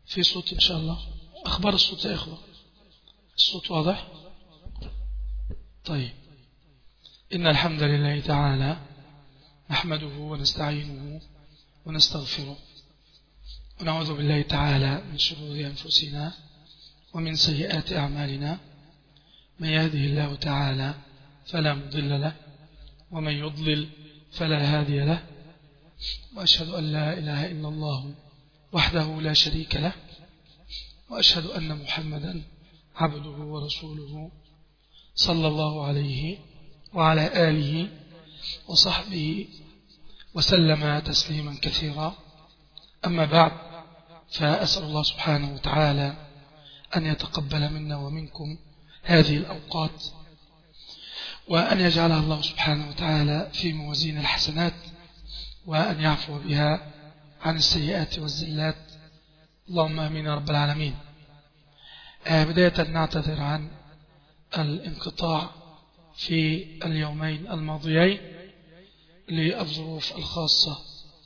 في صوت إن شاء الله أخبار الصوت يا إخوة الصوت واضح طيب إن الحمد لله تعالى نحمده ونستعينه ونستغفره ونعوذ بالله تعالى من شرور أنفسنا ومن سيئات أعمالنا من يهده الله تعالى فلا مضل له ومن يضلل فلا هادي له وأشهد أن لا إله إلا الله وحده لا شريك له وأشهد أن محمدا عبده ورسوله صلى الله عليه وعلى آله وصحبه وسلم تسليما كثيرا أما بعد فأسأل الله سبحانه وتعالى أن يتقبل منا ومنكم هذه الأوقات وأن يجعلها الله سبحانه وتعالى في موازين الحسنات وأن يعفو بها عن السيئات والزلات اللهم أمين يا رب العالمين بداية نعتذر عن الانقطاع في اليومين الماضيين للظروف الخاصة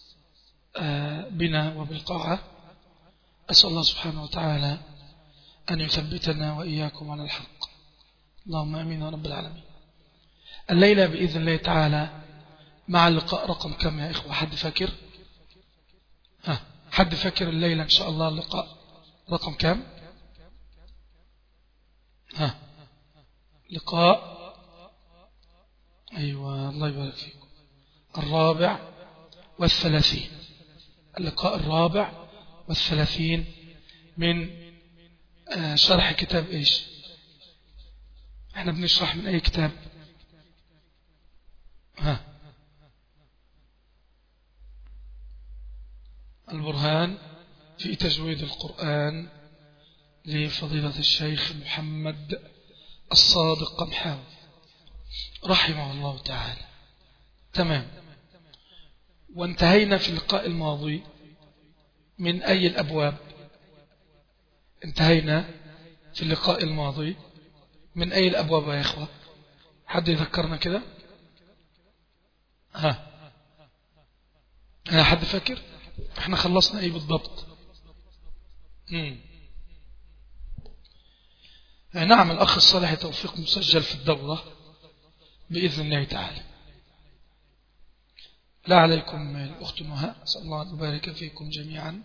بنا وبالقاعة أسأل الله سبحانه وتعالى أن يثبتنا وإياكم على الحق اللهم أمين يا رب العالمين الليلة بإذن الله تعالى مع اللقاء رقم كم يا إخوة حد فاكر ها حد فاكر الليلة إن شاء الله اللقاء رقم كم ها لقاء أيوة الله يبارك فيكم الرابع والثلاثين اللقاء الرابع والثلاثين من شرح كتاب إيش احنا بنشرح من أي كتاب ها البرهان في تجويد القرآن لفضيلة الشيخ محمد الصادق قمحاوي رحمه الله تعالى تمام وانتهينا في اللقاء الماضي من أي الأبواب انتهينا في اللقاء الماضي من أي الأبواب يا إخوة حد يذكرنا كده ها ها حد فاكر احنا خلصنا ايه بالضبط مم. نعم الأخ الصالح توفيق مسجل في الدورة بإذن الله تعالى لا عليكم الأخت نهاء أسأل الله أن يبارك فيكم جميعا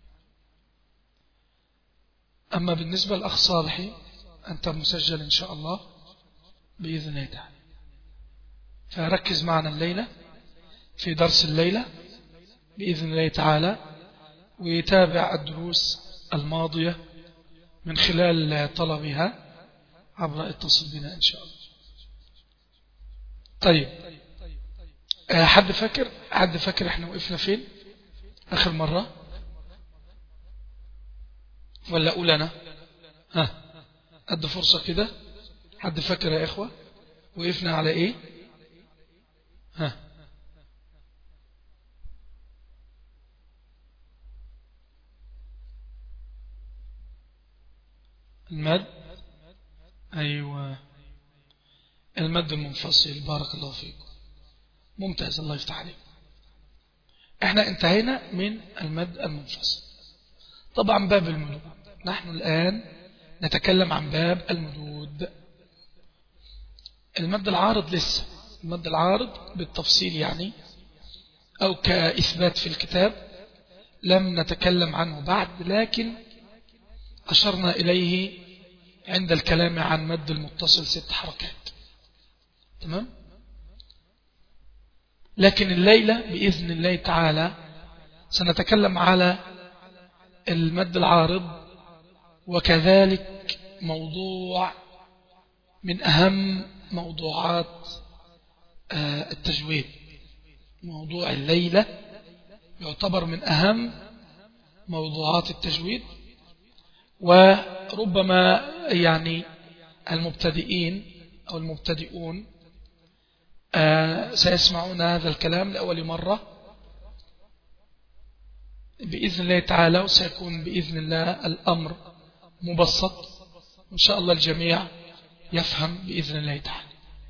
أما بالنسبة للأخ صالح أنت مسجل إن شاء الله بإذن الله تعالى فركز معنا الليلة في درس الليلة بإذن الله تعالى ويتابع الدروس الماضية من خلال طلبها عبر اتصل بنا إن شاء الله طيب حد فاكر حد فاكر احنا وقفنا فين آخر مرة ولا أقول أنا ها أدي فرصة كده حد فاكر يا إخوة وقفنا على إيه ها المد أيوة المد المنفصل بارك الله فيكم ممتاز الله يفتح عليكم احنا انتهينا من المد المنفصل طبعا باب المدود نحن الآن نتكلم عن باب المدود المد العارض لسه المد العارض بالتفصيل يعني أو كإثبات في الكتاب لم نتكلم عنه بعد لكن أشرنا إليه عند الكلام عن مد المتصل ست حركات تمام لكن الليلة بإذن الله تعالى سنتكلم على المد العارض وكذلك موضوع من أهم موضوعات التجويد موضوع الليلة يعتبر من أهم موضوعات التجويد وربما يعني المبتدئين أو المبتدئون سيسمعون هذا الكلام لأول مرة بإذن الله تعالى وسيكون بإذن الله الأمر مبسط وإن شاء الله الجميع يفهم بإذن الله تعالى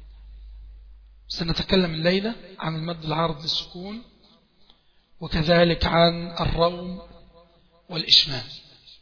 سنتكلم الليلة عن المد العارض للسكون وكذلك عن الروم والإشمام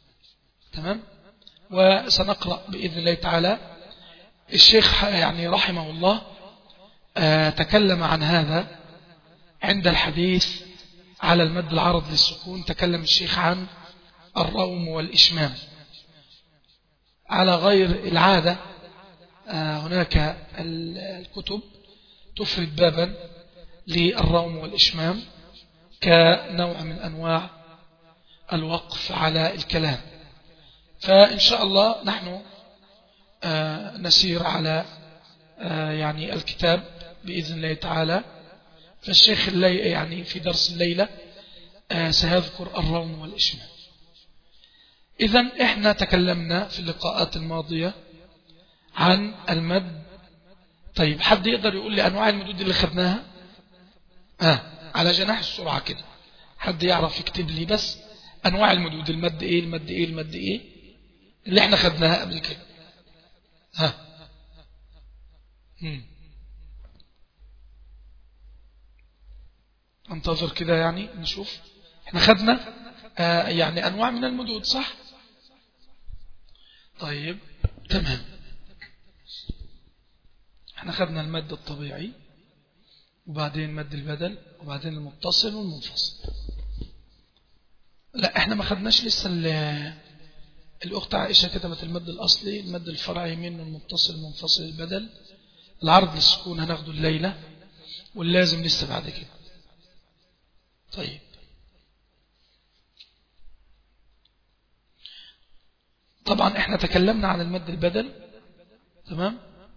تمام وسنقرأ بإذن الله تعالى الشيخ يعني رحمه الله آه، تكلم عن هذا عند الحديث على المد العرض للسكون تكلم الشيخ عن الروم والإشمام على غير العادة آه، هناك الكتب تفرد بابا للروم والإشمام كنوع من أنواع الوقف على الكلام فإن شاء الله نحن آه، نسير على آه، يعني الكتاب بإذن الله تعالى فالشيخ اللي يعني في درس الليلة سيذكر الروم والإشمام إذا إحنا تكلمنا في اللقاءات الماضية عن المد طيب حد يقدر يقول لي أنواع المدود اللي خدناها آه على جناح السرعة كده حد يعرف يكتب لي بس أنواع المدود المد إيه المد إيه المد إيه اللي احنا خدناها قبل كده ها مم. انتظر كده يعني نشوف احنا خدنا آه يعني أنواع من المدود صح طيب تمام احنا خدنا المد الطبيعي وبعدين مد البدل وبعدين المتصل والمنفصل لا احنا ما خدناش لسه الأخت عائشة كتبت المد الأصلي المد الفرعي منه المتصل المنفصل البدل العرض للسكون هناخده الليلة واللازم لسه بعد كده طيب طبعا احنا تكلمنا عن المد البدل تمام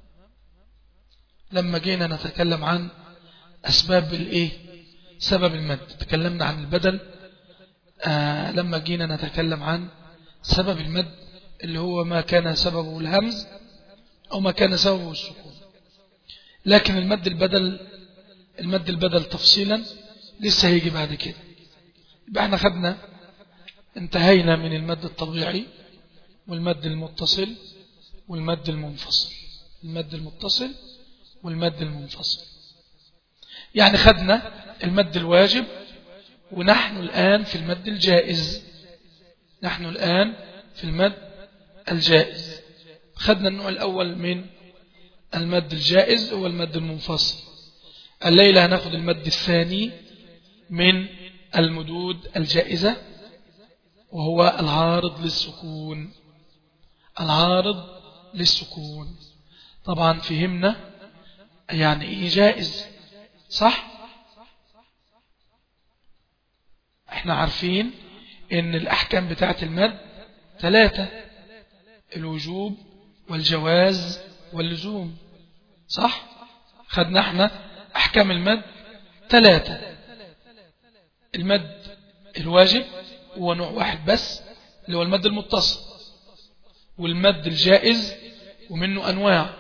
لما جينا نتكلم عن أسباب الإيه سبب المد تكلمنا عن البدل آه لما جينا نتكلم عن سبب المد اللي هو ما كان سببه الهمز أو ما كان سببه السكون لكن المد البدل المد البدل تفصيلا لسه هيجي بعد كده يبقى احنا خدنا انتهينا من المد الطبيعي والمد المتصل والمد المنفصل المد المتصل والمد المنفصل يعني خدنا المد الواجب ونحن الآن في المد الجائز نحن الآن في المد الجائز خدنا النوع الأول من المد الجائز هو المد المنفصل الليلة هناخد المد الثاني من المدود الجائزة وهو العارض للسكون العارض للسكون طبعا فهمنا يعني ايه جائز صح احنا عارفين ان الاحكام بتاعت المد ثلاثة الوجوب والجواز واللزوم صح خدنا احنا احكام المد ثلاثة المد الواجب هو نوع واحد بس اللي هو المد المتصل والمد الجائز ومنه أنواع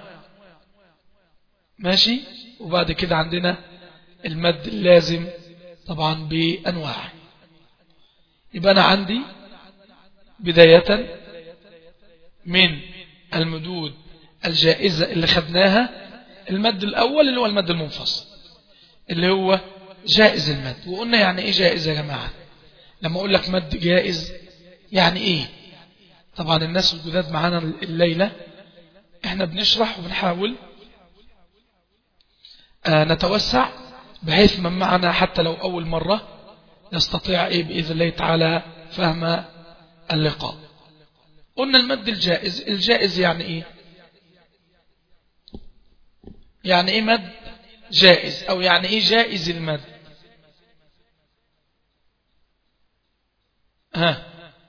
ماشي وبعد كده عندنا المد اللازم طبعا بأنواع يبقى أنا عندي بداية من المدود الجائزة اللي خدناها المد الأول اللي هو المد المنفصل اللي هو جائز المد وقلنا يعني ايه جائز يا جماعة لما اقول لك مد جائز يعني ايه طبعا الناس الجداد معانا الليلة احنا بنشرح وبنحاول آه نتوسع بحيث من معنا حتى لو أول مرة يستطيع إيه بإذن الله تعالى فهم اللقاء قلنا المد الجائز الجائز يعني إيه يعني إيه مد جائز أو يعني إيه جائز المد ها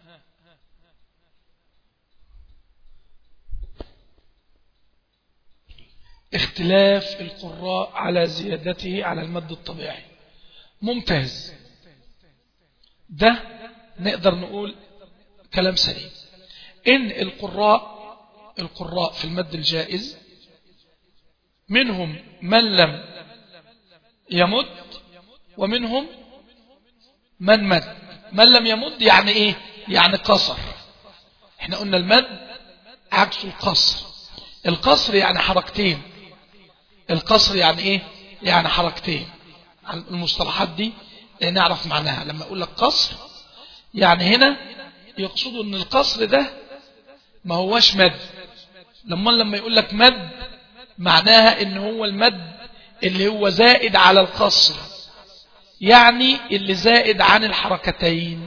اختلاف القراء على زيادته على المد الطبيعي ممتاز ده نقدر نقول كلام سليم إن القراء القراء في المد الجائز منهم من لم يمد ومنهم من مد من لم يمد يعني ايه يعني قصر احنا قلنا المد عكس القصر القصر يعني حركتين القصر يعني ايه يعني حركتين المصطلحات دي نعرف معناها لما اقول لك قصر يعني هنا يقصدوا ان القصر ده ما هوش مد لما لما يقول لك مد معناها ان هو المد اللي هو زائد على القصر يعني اللي زائد عن الحركتين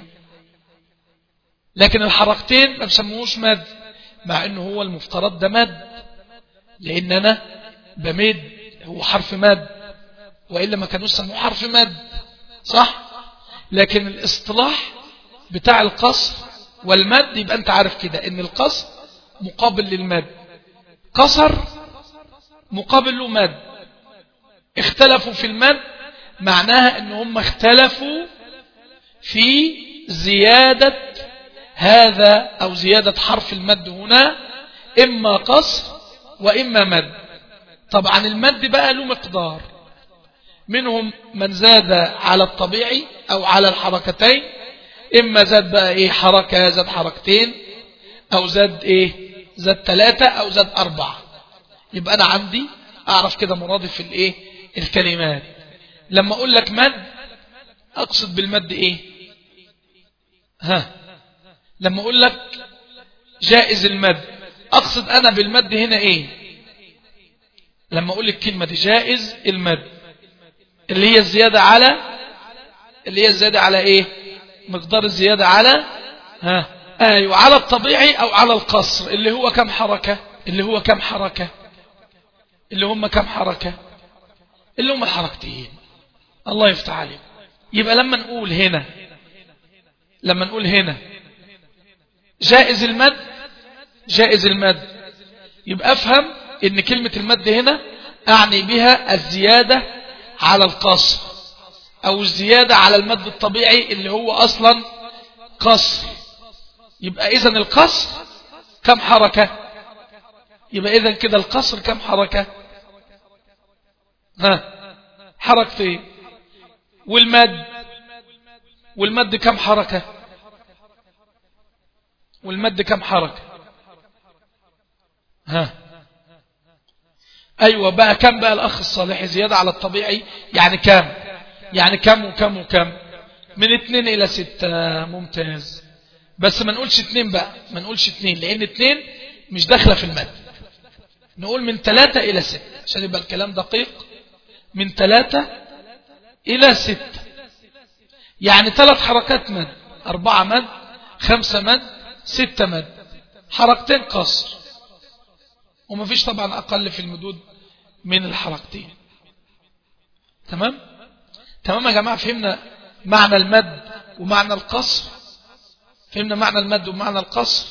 لكن الحركتين ما بسموهوش مد مع انه هو المفترض ده مد لان انا بمد هو حرف مد وإلا ما كانوا سموه حرف مد صح لكن الاصطلاح بتاع القصر والمد يبقى انت عارف كده ان القصر مقابل للمد قصر مقابل له مد اختلفوا في المد معناها ان هم اختلفوا في زيادة هذا او زيادة حرف المد هنا اما قصر واما مد طبعا المد بقى له مقدار منهم من زاد على الطبيعي او على الحركتين اما زاد بقى ايه حركة زاد حركتين او زاد ايه زاد ثلاثة او زاد اربعة يبقى انا عندي اعرف كده مرادف الايه الكلمات لما اقول لك مد اقصد بالمد ايه ها لما اقول لك جائز المد اقصد انا بالمد هنا ايه لما اقول لك كلمة جائز المد اللي هي الزيادة على اللي هي الزيادة على ايه مقدار الزيادة على ها ايوه على الطبيعي او على القصر اللي هو كم حركة اللي هو كم حركة اللي هم كم حركة اللي هم حركتين الله يفتح عليك يبقى لما نقول هنا لما نقول هنا جائز المد جائز المد يبقى افهم ان كلمة المد هنا اعني بها الزيادة على القصر او الزيادة على المد الطبيعي اللي هو اصلا قصر يبقى اذا القصر كم حركة يبقى اذا كده القصر كم حركة ها حركتين والمد والمد كم حركة والمد كم حركة ها ايوه بقى كم بقى الاخ الصالح زيادة على الطبيعي يعني كم يعني كم وكم وكم من اتنين الى ستة ممتاز بس ما نقولش اتنين بقى ما نقولش اتنين لان اتنين مش داخلة في المد نقول من ثلاثة الى ستة عشان يبقى الكلام دقيق من ثلاثة الى ستة يعني ثلاث حركات مد اربعة مد خمسة مد ستة مد حركتين قصر وما فيش طبعا أقل في المدود من الحركتين تمام تمام يا جماعة فهمنا معنى المد ومعنى القصر فهمنا معنى المد ومعنى القصر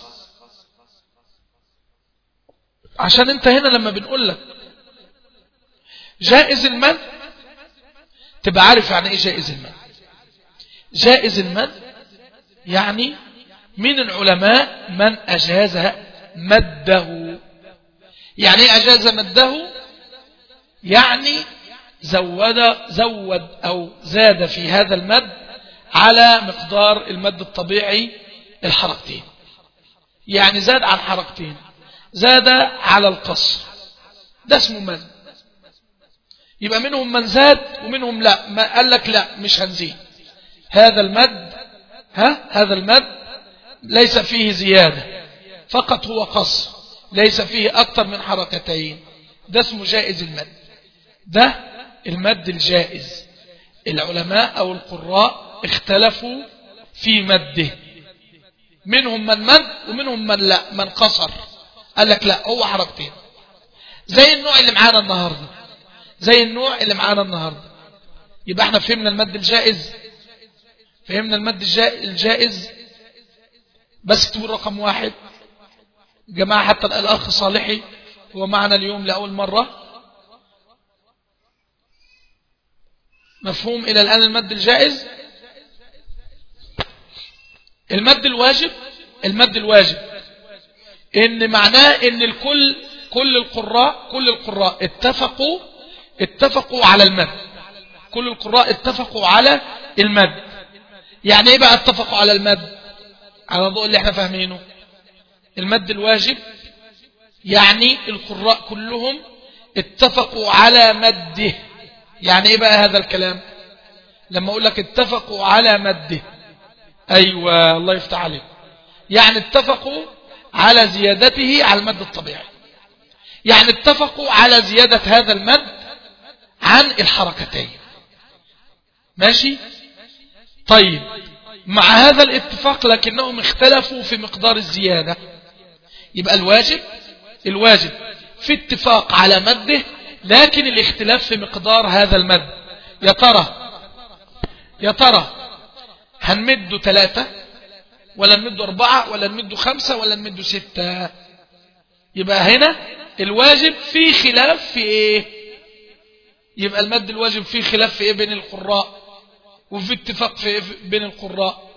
عشان انت هنا لما بنقول لك جائز المد تبقى عارف يعني ايه جائز المد جائز المد يعني من العلماء من أجاز مده يعني ايه أجاز مده يعني زود زود أو زاد في هذا المد على مقدار المد الطبيعي الحركتين يعني زاد عن حركتين زاد على القصر ده اسمه مد يبقى منهم من زاد ومنهم لا ما قال لك لا مش هنزيد هذا المد ها هذا المد ليس فيه زيادة فقط هو قصر ليس فيه أكثر من حركتين ده اسمه جائز المد ده المد الجائز العلماء أو القراء اختلفوا في مده منهم من مد ومنهم من لا من قصر قال لك لا هو حركتين زي النوع اللي معانا النهاردة زي النوع اللي معانا النهاردة يبقى احنا فهمنا المد الجائز فهمنا المد الجائز بس اكتبوا رقم واحد جماعة حتى الأخ صالحي هو معنا اليوم لأول مرة مفهوم إلى الآن المد الجائز المد الواجب المد الواجب إن معناه إن الكل كل القراء كل القراء اتفقوا اتفقوا على المد كل القراء اتفقوا على المد يعني ايه بقى اتفقوا على المد على ضوء اللي احنا فاهمينه المد الواجب يعني القراء كلهم اتفقوا على مده يعني ايه بقى هذا الكلام لما اقول لك اتفقوا على مده ايوه الله يفتح عليك يعني اتفقوا على زيادته على المد الطبيعي يعني اتفقوا على زيادة هذا المد عن الحركتين ماشي طيب مع هذا الاتفاق لكنهم اختلفوا في مقدار الزيادة يبقى الواجب الواجب في اتفاق على مده لكن الاختلاف في مقدار هذا المد يا ترى يا ترى هنمده ثلاثة ولا نمده أربعة ولا نمده خمسة ولا نمده ستة يبقى هنا الواجب في خلاف في ايه يبقى المد الواجب فيه خلاف في ايه بين القراء وفي اتفاق في ايه بين القراء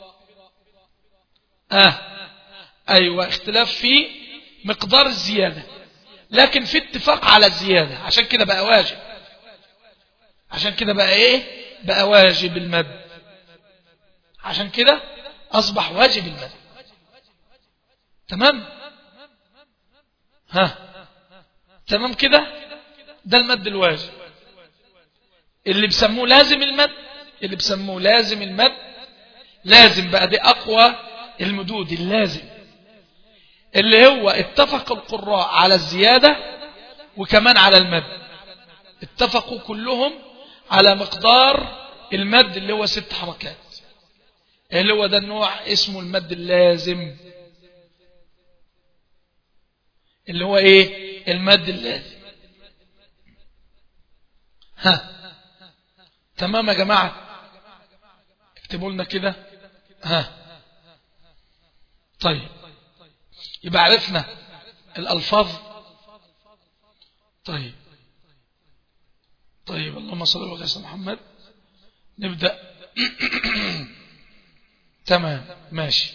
اه ايوه اختلاف في مقدار الزيادة لكن في اتفاق على الزيادة عشان كده بقى واجب عشان كده بقى ايه بقى واجب المد عشان كده اصبح واجب المد تمام ها تمام كده ده المد الواجب اللي بسموه لازم المد اللي بسموه لازم المد لازم بقى دي اقوى المدود اللازم اللي هو اتفق القراء على الزيادة وكمان على المد اتفقوا كلهم على مقدار المد اللي هو ست حركات اللي هو ده النوع اسمه المد اللازم اللي هو ايه المد اللازم ها تمام يا جماعة اكتبوا لنا كده ها طيب يبقى عرفنا الألفاظ طيب طيب اللهم صل على سيدنا محمد نبدأ تمام ماشي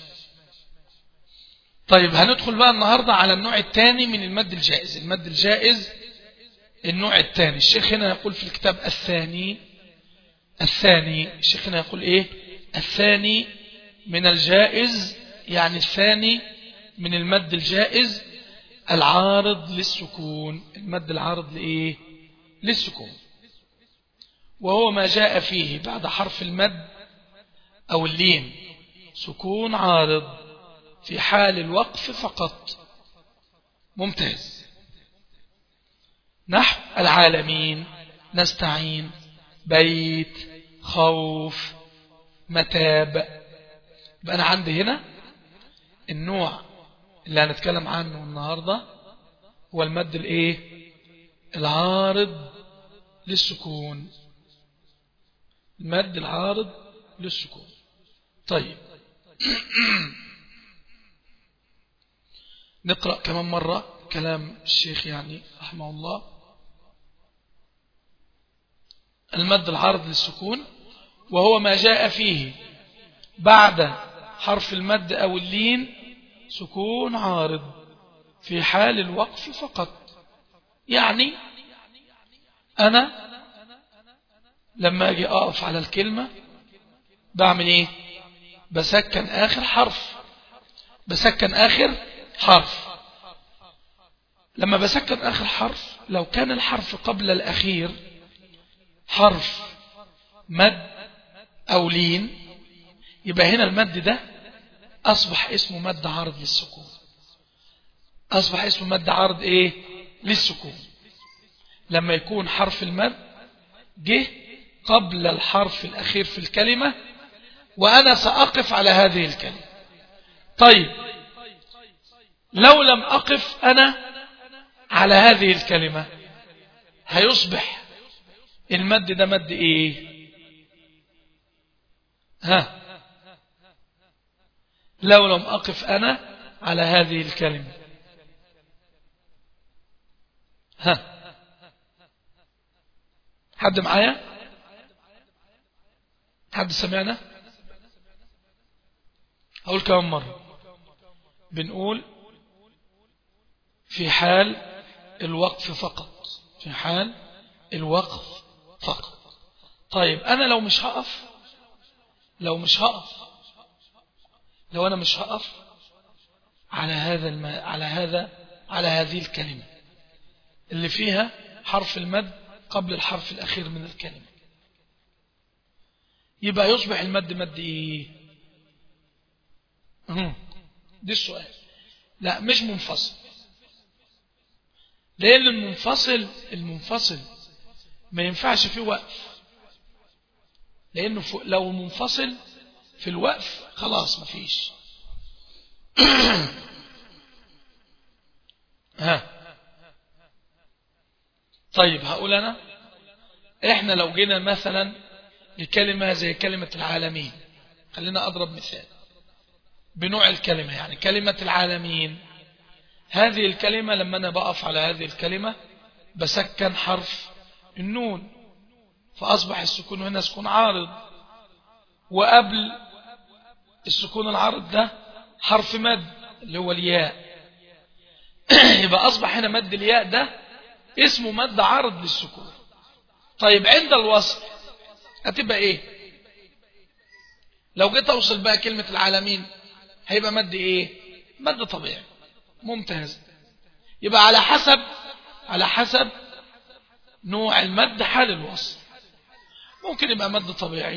طيب هندخل بقى النهاردة على النوع الثاني من المد الجائز المد الجائز النوع الثاني الشيخ هنا يقول في الكتاب الثاني الثاني الشيخ هنا يقول ايه الثاني من الجائز يعني الثاني من المد الجائز العارض للسكون المد العارض لإيه للسكون وهو ما جاء فيه بعد حرف المد أو اللين سكون عارض في حال الوقف فقط ممتاز نحو العالمين نستعين بيت خوف متاب يبقى أنا عندي هنا النوع اللي هنتكلم عنه النهاردة هو المد الايه العارض للسكون المد العارض للسكون طيب نقرأ كمان مرة كلام الشيخ يعني رحمه الله المد العارض للسكون وهو ما جاء فيه بعد حرف المد أو اللين سكون عارض في حال الوقف فقط يعني أنا لما أجي أقف على الكلمة بعمل إيه بسكن آخر حرف بسكن آخر حرف لما بسكن آخر حرف لو كان الحرف قبل الأخير حرف مد أو لين يبقى هنا المد ده أصبح اسمه مد عارض للسكون أصبح اسمه مد عارض إيه للسكون لما يكون حرف المد جه قبل الحرف الأخير في الكلمة وأنا سأقف على هذه الكلمة طيب لو لم أقف أنا على هذه الكلمة هيصبح المد ده مد إيه ها لو لم أقف أنا على هذه الكلمة ها حد معايا حد سمعنا هقول كمان مرة بنقول في حال الوقف فقط في حال الوقف فقط طيب أنا لو مش هقف لو مش هقف لو أنا مش هقف على هذا الم... على هذا على هذه الكلمة اللي فيها حرف المد قبل الحرف الأخير من الكلمة يبقى يصبح المد مد إيه دي السؤال لا مش منفصل لأن المنفصل المنفصل ما ينفعش فيه وقف لأنه لو منفصل في الوقف خلاص ما فيش ها طيب هقول أنا إحنا لو جينا مثلا لكلمة زي كلمة العالمين خلينا أضرب مثال بنوع الكلمة يعني كلمة العالمين هذه الكلمة لما أنا بقف على هذه الكلمة بسكن حرف النون فأصبح السكون هنا سكون عارض وقبل السكون العارض ده حرف مد اللي هو الياء يبقى أصبح هنا مد الياء ده اسمه مد عارض للسكون طيب عند الوصل هتبقى ايه لو جيت اوصل بقى كلمة العالمين هيبقى مد ايه مد طبيعي ممتاز يبقى على حسب على حسب نوع المد حال الوصل ممكن يبقى مد طبيعي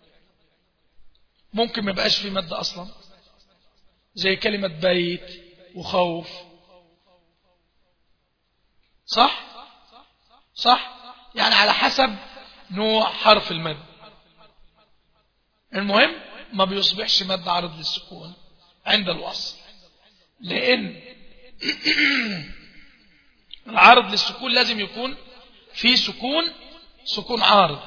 ممكن ما يبقاش في مد اصلا زي كلمة بيت وخوف صح صح يعني على حسب نوع حرف المد المهم ما بيصبحش مد عرض للسكون عند الوصل لأن العرض للسكون لازم يكون في سكون سكون عارض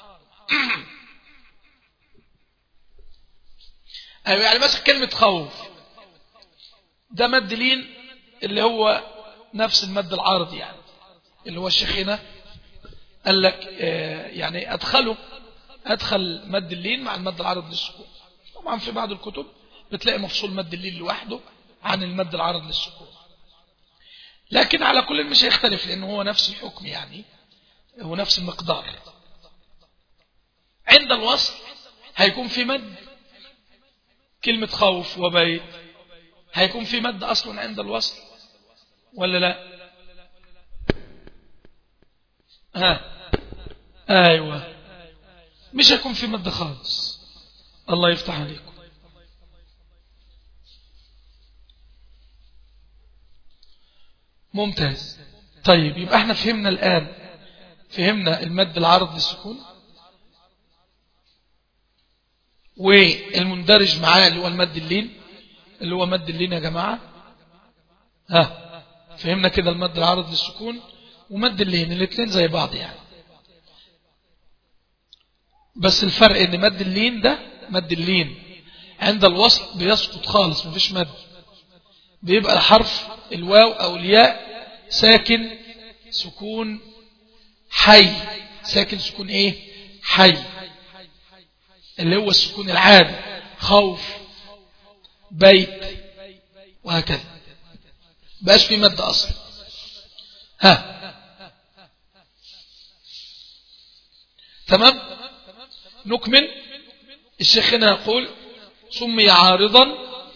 أيوة يعني مثلا كلمة خوف ده مد لين اللي هو نفس المد العارض يعني اللي هو الشيخ هنا قال لك آه، يعني أدخله أدخل مد اللين مع المد العارض للسكون طبعا في بعض الكتب بتلاقي مفصول مد اللين لوحده عن المد العارض للسكون لكن على كل مش هيختلف لأنه هو نفس الحكم يعني هو نفس المقدار عند الوصل هيكون في مد كلمة خوف وبيت هيكون في مد أصلا عند الوصل ولا لا ها ايوه مش هيكون في مد خالص الله يفتح عليكم ممتاز طيب يبقى احنا فهمنا الآن فهمنا المد العرض للسكون والمندرج معاه اللي هو المد اللين اللي هو مد اللين يا جماعة ها فهمنا كده المد العرض للسكون ومد اللين الاثنين زي بعض يعني بس الفرق ان مد اللين ده مد اللين عند الوصل بيسقط خالص مفيش مد بيبقى الحرف الواو او الياء ساكن سكون حي ساكن سكون ايه حي اللي هو السكون العادي خوف بيت وهكذا بقاش في مد اصلا ها تمام نكمل الشيخ هنا يقول سمي عارضا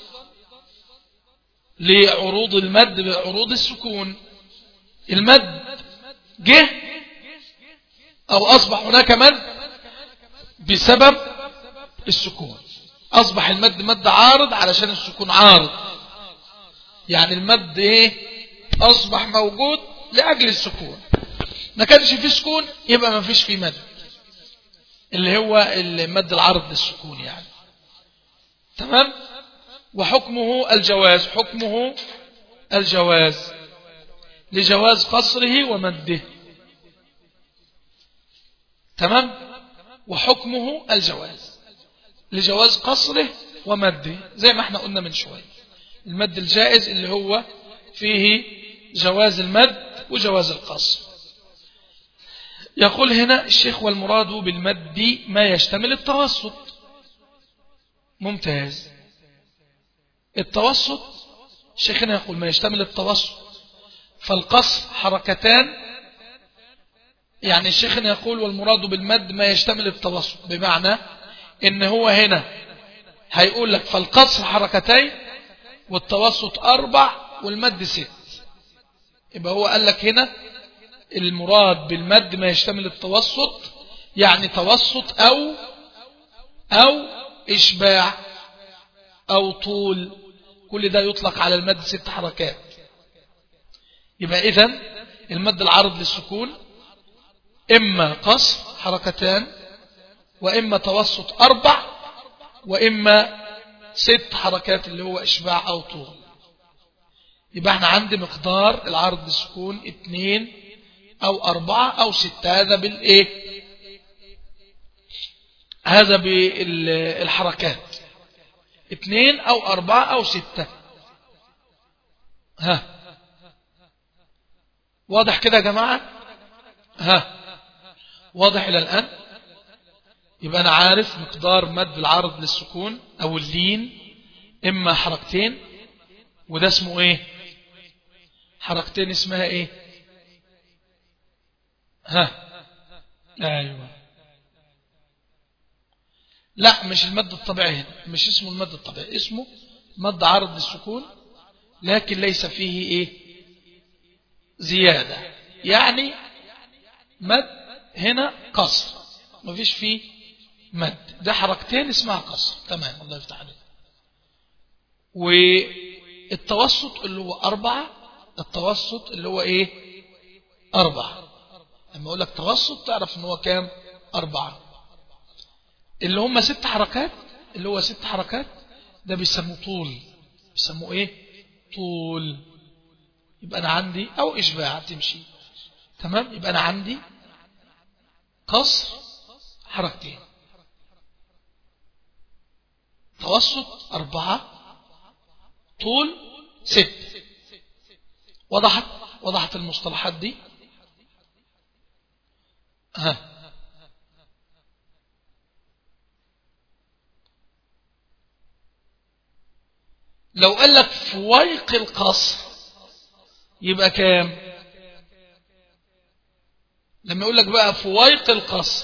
لعروض المد بعروض السكون المد جه أو أصبح هناك مد بسبب السكون أصبح المد مد عارض علشان السكون عارض يعني المد إيه أصبح موجود لأجل السكون ما كانش فيه سكون يبقى ما فيش فيه مد اللي هو المد العرض للسكون يعني تمام وحكمه الجواز حكمه الجواز لجواز قصره ومده تمام وحكمه الجواز لجواز قصره ومده زي ما احنا قلنا من شوية المد الجائز اللي هو فيه جواز المد وجواز القصر يقول هنا الشيخ والمراد بالمد ما يشتمل التوسط ممتاز التوسط شيخنا يقول ما يشتمل التوسط فالقصر حركتان يعني شيخنا يقول والمراد بالمد ما يشتمل التوسط بمعنى ان هو هنا هيقول لك فالقصر حركتين والتوسط اربع والمد ست يبقى هو قال لك هنا المراد بالمد ما يشتمل التوسط يعني توسط أو أو إشباع أو طول كل ده يطلق على المد ست حركات يبقى إذن المد العرض للسكون إما قصر حركتان وإما توسط أربع وإما ست حركات اللي هو إشباع أو طول يبقى احنا عندي مقدار العرض للسكون اتنين أو أربعة أو ستة هذا بالإيه هذا بالحركات اثنين أو أربعة أو ستة ها واضح كده يا جماعة ها واضح إلى الآن يبقى أنا عارف مقدار مد العرض للسكون أو اللين إما حركتين وده اسمه إيه حركتين اسمها إيه ها أيوة لا مش المد الطبيعي هنا مش اسمه المد الطبيعي اسمه مد عرض للسكون لكن ليس فيه ايه زيادة يعني مد هنا قصر مفيش فيه مد ده حركتين اسمها قصر تمام الله يفتح عليك والتوسط اللي هو أربعة التوسط اللي هو ايه أربعة لما أقول لك توسط تعرف ان هو كام أربعة اللي هم ست حركات اللي هو ست حركات ده بيسموه طول بيسموه ايه طول يبقى انا عندي او اشباع تمشي تمام يبقى انا عندي قصر حركتين توسط أربعة طول ست وضحت وضحت المصطلحات دي ها لو قال لك فويق القصر يبقى كام لما يقول لك بقى فويق القصر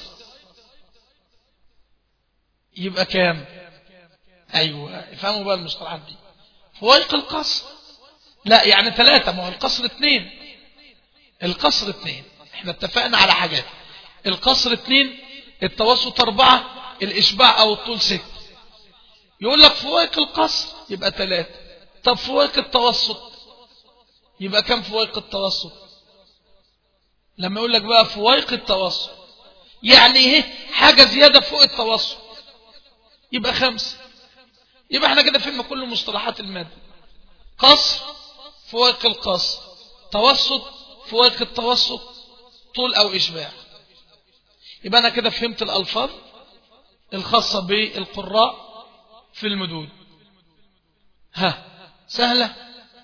يبقى كام ايوه افهموا بقى المصطلحات دي فويق القصر لا يعني ثلاثة ما هو القصر اثنين القصر اثنين احنا اتفقنا على حاجات القصر اثنين التوسط اربعة الاشباع او الطول ست يقول لك فوائق القصر يبقى ثلاثة طب فوائق التوسط يبقى كم فوائق التوسط لما يقول لك بقى فوائق التوسط يعني ايه حاجة زيادة فوق التوسط يبقى خمسة يبقى احنا كده فهمنا كل مصطلحات المادة قصر فوائق القصر توسط فوائق التوسط طول او اشباع يبقى انا كده فهمت الالفاظ الخاصة بالقراء في المدود ها سهلة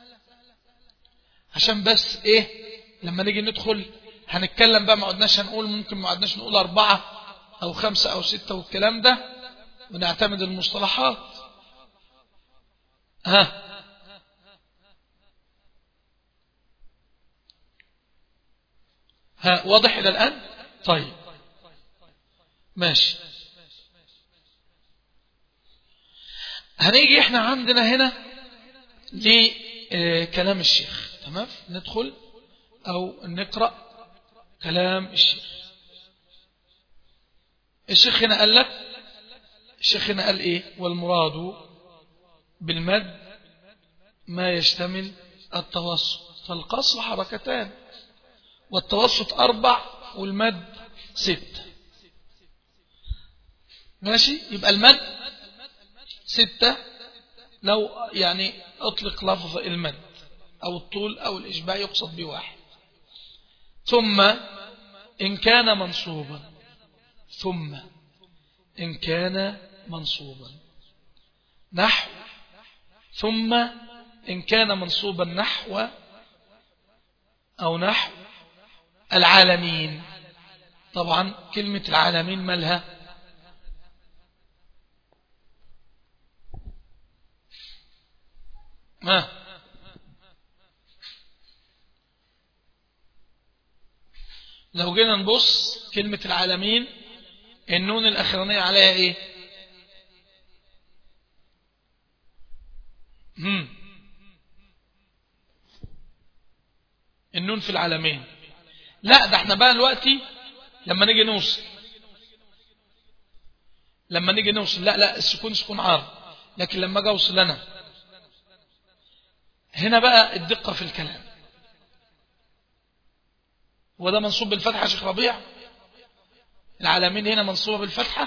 عشان بس ايه لما نيجي ندخل هنتكلم بقى ما عدناش هنقول ممكن ما عدناش نقول أربعة أو خمسة أو ستة والكلام ده ونعتمد المصطلحات ها ها واضح إلى الآن طيب ماشي هنيجي احنا عندنا هنا لكلام الشيخ تمام ندخل او نقرأ كلام الشيخ الشيخ هنا قال لك الشيخ هنا قال ايه والمراد بالمد ما يشتمل التوسط فالقصر حركتان والتوسط أربع والمد ست ماشي يبقى المد ستة لو يعني اطلق لفظ المد او الطول او الاشباع يقصد بواحد ثم ان كان منصوبا ثم ان كان منصوبا نحو ثم ان كان منصوبا نحو او نحو العالمين طبعا كلمة العالمين مالها ما لو جينا نبص كلمة العالمين النون الأخرانية عليها إيه هم. النون في العالمين لا ده احنا بقى دلوقتي لما نيجي نوصل لما نيجي نوصل لا لا السكون سكون عار لكن لما اجي اوصل انا هنا بقى الدقة في الكلام وده منصوب بالفتحة يا شيخ ربيع العالمين هنا منصوبة بالفتحة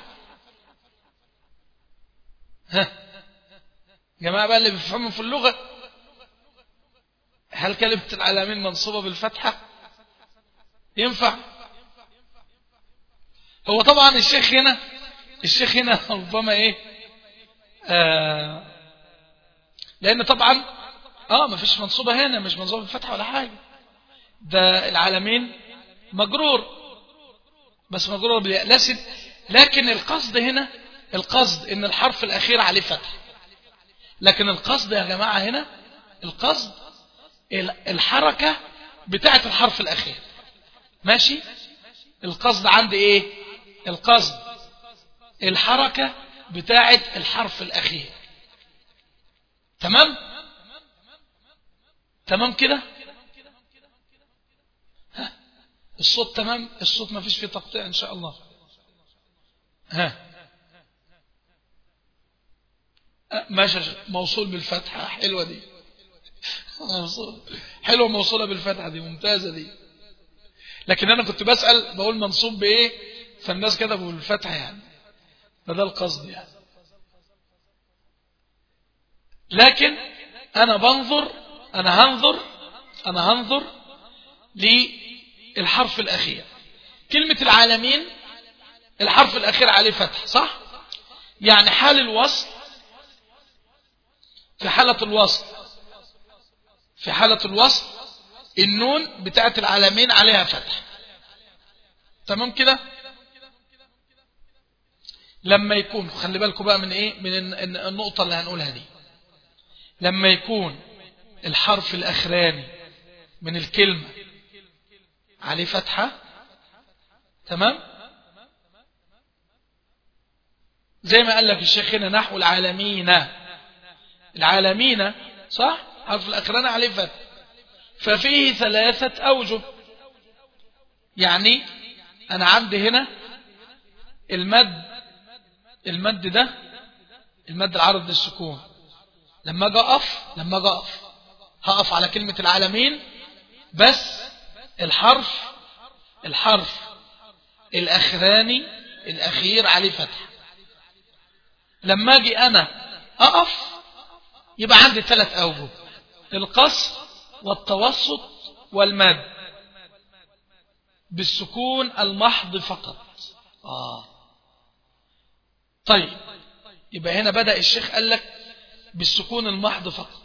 ها جماعة بقى اللي بيفهموا في اللغة هل كلمة العالمين منصوبة بالفتحة ينفع هو طبعا الشيخ هنا الشيخ هنا ربما ايه آه لان طبعا اه ما فيش منصوبة هنا مش منصوبة بالفتحة ولا حاجة ده العالمين مجرور بس مجرور بالياء لكن القصد هنا القصد ان الحرف الاخير عليه فتح لكن القصد يا جماعة هنا القصد الحركة بتاعة الحرف الاخير ماشي القصد عندي ايه القصد الحركة بتاعة الحرف الاخير تمام تمام كده الصوت تمام الصوت ما فيش فيه تقطيع ان شاء الله ها ماشي موصول بالفتحة حلوة دي موصول حلوة موصولة بالفتحة دي ممتازة دي لكن انا كنت بسأل بقول منصوب بايه فالناس كتبوا بالفتحة يعني فده القصد يعني لكن انا بنظر انا هنظر انا هنظر للحرف الاخير كلمة العالمين الحرف الاخير عليه فتح صح يعني حال الوصل في حالة الوصل في حالة الوصل النون بتاعت العالمين عليها فتح تمام كده لما يكون خلي بالكم بقى من ايه من النقطة اللي هنقولها دي لما يكون الحرف الاخراني من الكلمة عليه فتحة تمام زي ما قال لك الشيخ هنا نحو العالمين العالمين صح حرف الأخراني عليه فتح ففيه ثلاثة أوجه يعني أنا عندي هنا المد المد ده المد العرض للسكون لما اجي اقف لما اجي اقف هقف على كلمة العالمين بس الحرف الحرف الأخراني الأخير عليه فتح لما اجي أنا أقف يبقى عندي ثلاث أوجه القصر والتوسط والمد بالسكون المحض فقط آه. طيب يبقى هنا بدأ الشيخ قال لك بالسكون المحض فقط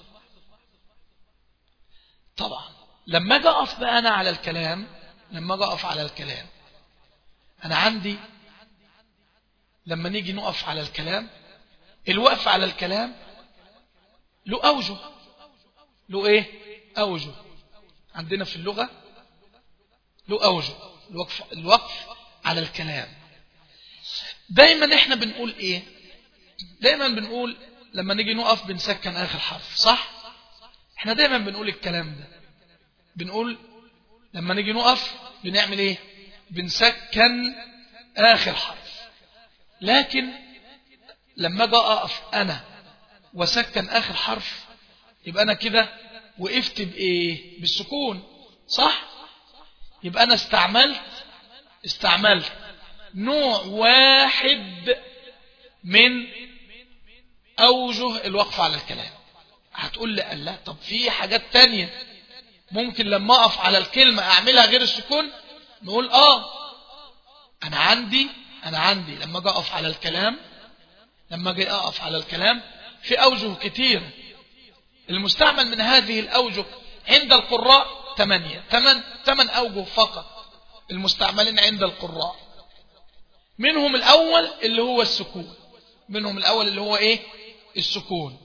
طبعا لما اجي اقف بقى انا على الكلام لما اجي اقف على الكلام انا عندي لما نيجي نقف على الكلام الوقف على الكلام له اوجه له ايه اوجه عندنا في اللغة له اوجه الوقف, الوقف على الكلام دايما احنا بنقول ايه دايما بنقول لما نيجي نقف بنسكن اخر حرف صح احنا دايما بنقول الكلام ده بنقول لما نيجي نقف بنعمل ايه بنسكن اخر حرف لكن لما اجي اقف انا وسكن اخر حرف يبقى انا كده وقفت بايه بالسكون صح يبقى انا استعملت استعملت نوع واحد من اوجه الوقف على الكلام هتقول لي الله طب في حاجات تانية ممكن لما اقف على الكلمة اعملها غير السكون نقول اه انا عندي انا عندي لما اجي اقف على الكلام لما اجي اقف على الكلام في اوجه كتير المستعمل من هذه الاوجه عند القراء ثمانية ثمان ثمان اوجه فقط المستعملين عند القراء منهم الاول اللي هو السكون منهم الاول اللي هو ايه السكون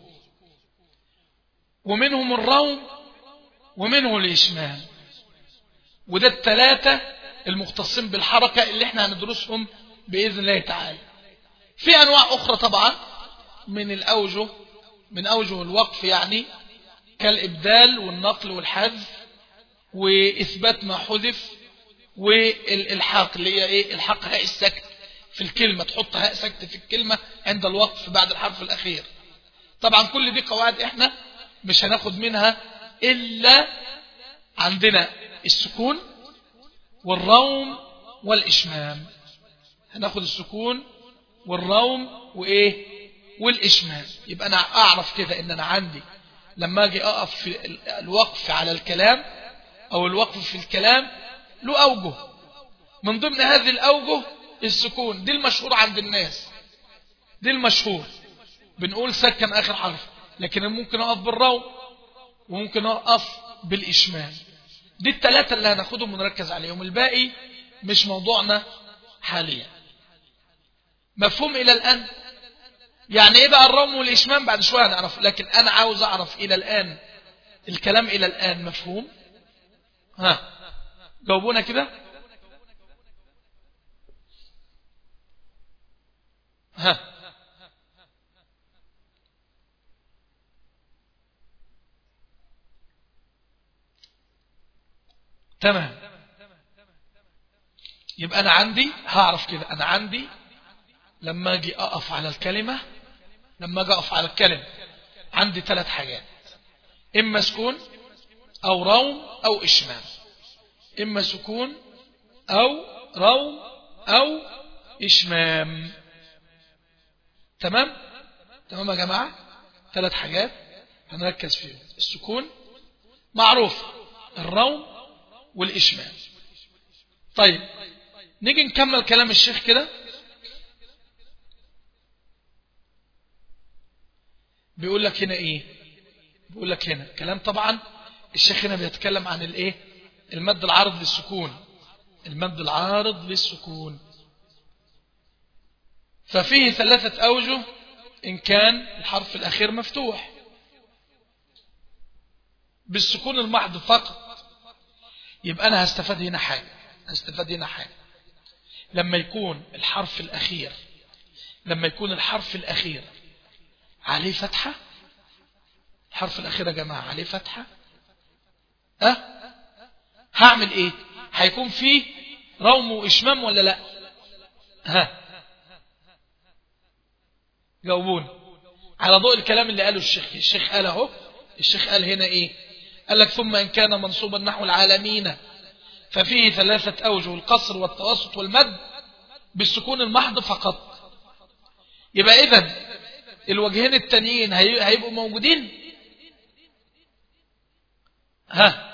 ومنهم الروم ومنه الإشمام وده الثلاثة المختصين بالحركة اللي احنا هندرسهم بإذن الله تعالى في أنواع أخرى طبعا من الأوجه من أوجه الوقف يعني كالإبدال والنقل والحذف وإثبات ما حذف والإلحاق اللي هي إيه الحق هاء السكت في الكلمة تحط هاء سكت في الكلمة عند الوقف بعد الحرف الأخير طبعا كل دي قواعد احنا مش هناخد منها إلا عندنا السكون والروم والإشمام هناخد السكون والروم وإيه والإشمام يبقى أنا أعرف كده إن أنا عندي لما أجي أقف في الوقف على الكلام أو الوقف في الكلام له أوجه من ضمن هذه الأوجه السكون دي المشهور عند الناس دي المشهور بنقول سكن آخر حرف لكن ممكن أقف بالروم وممكن أقف بالإشمام دي الثلاثة اللي هناخدهم ونركز عليهم الباقي مش موضوعنا حاليا مفهوم إلى الآن يعني إيه بقى الروم والإشمام بعد شوية هنعرف لكن أنا عاوز أعرف إلى الآن الكلام إلى الآن مفهوم ها جاوبونا كده ها تمام يبقى أنا عندي هعرف كده أنا عندي لما أجي أقف على الكلمة لما أجي أقف على الكلمة عندي ثلاث حاجات إما سكون أو روم أو إشمام إما سكون أو روم أو إشمام تمام تمام يا جماعة ثلاث حاجات هنركز فيهم السكون معروف الروم والإشمام طيب نيجي نكمل كلام الشيخ كده بيقول لك هنا ايه بيقول لك هنا كلام طبعا الشيخ هنا بيتكلم عن الايه المد العارض للسكون المد العارض للسكون ففيه ثلاثة أوجه إن كان الحرف الأخير مفتوح بالسكون المحض فقط يبقى أنا هستفاد هنا حاجة هستفاد هنا حاجة لما يكون الحرف الأخير لما يكون الحرف الأخير عليه فتحة الحرف الأخير يا جماعة عليه فتحة أه هعمل إيه هيكون فيه روم وإشمام ولا لا ها جاوبون على ضوء الكلام اللي قاله الشيخ الشيخ قال اهو الشيخ قال هنا ايه قال لك ثم ان كان منصوبا نحو العالمين ففيه ثلاثة اوجه القصر والتوسط والمد بالسكون المحض فقط يبقى اذا الوجهين التانيين هيبقوا موجودين ها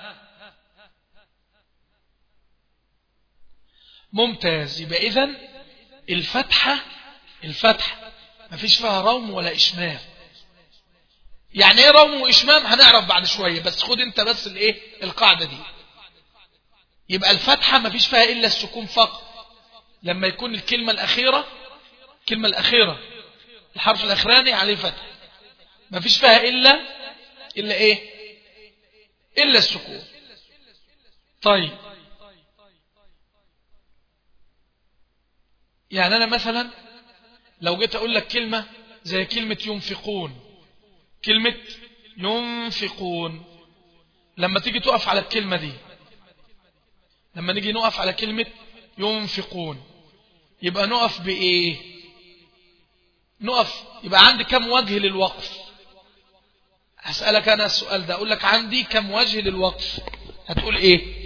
ممتاز يبقى اذا الفتحة الفتحة ما فيش فيها روم ولا إشمام يعني ايه روم وإشمام هنعرف بعد شوية بس خد انت بس الايه القاعدة دي يبقى الفتحة ما فيش فيها إلا السكون فقط لما يكون الكلمة الأخيرة الكلمة الأخيرة الحرف الأخراني عليه فتح ما فيش فيها إلا إلا إيه إلا السكون طيب يعني أنا مثلا لو جيت أقول لك كلمة زي كلمة ينفقون كلمة ينفقون لما تيجي تقف على الكلمة دي لما نيجي نقف على كلمة ينفقون يبقى نقف بإيه نقف يبقى عندي كم وجه للوقف هسألك أنا السؤال ده أقول لك عندي كم وجه للوقف هتقول إيه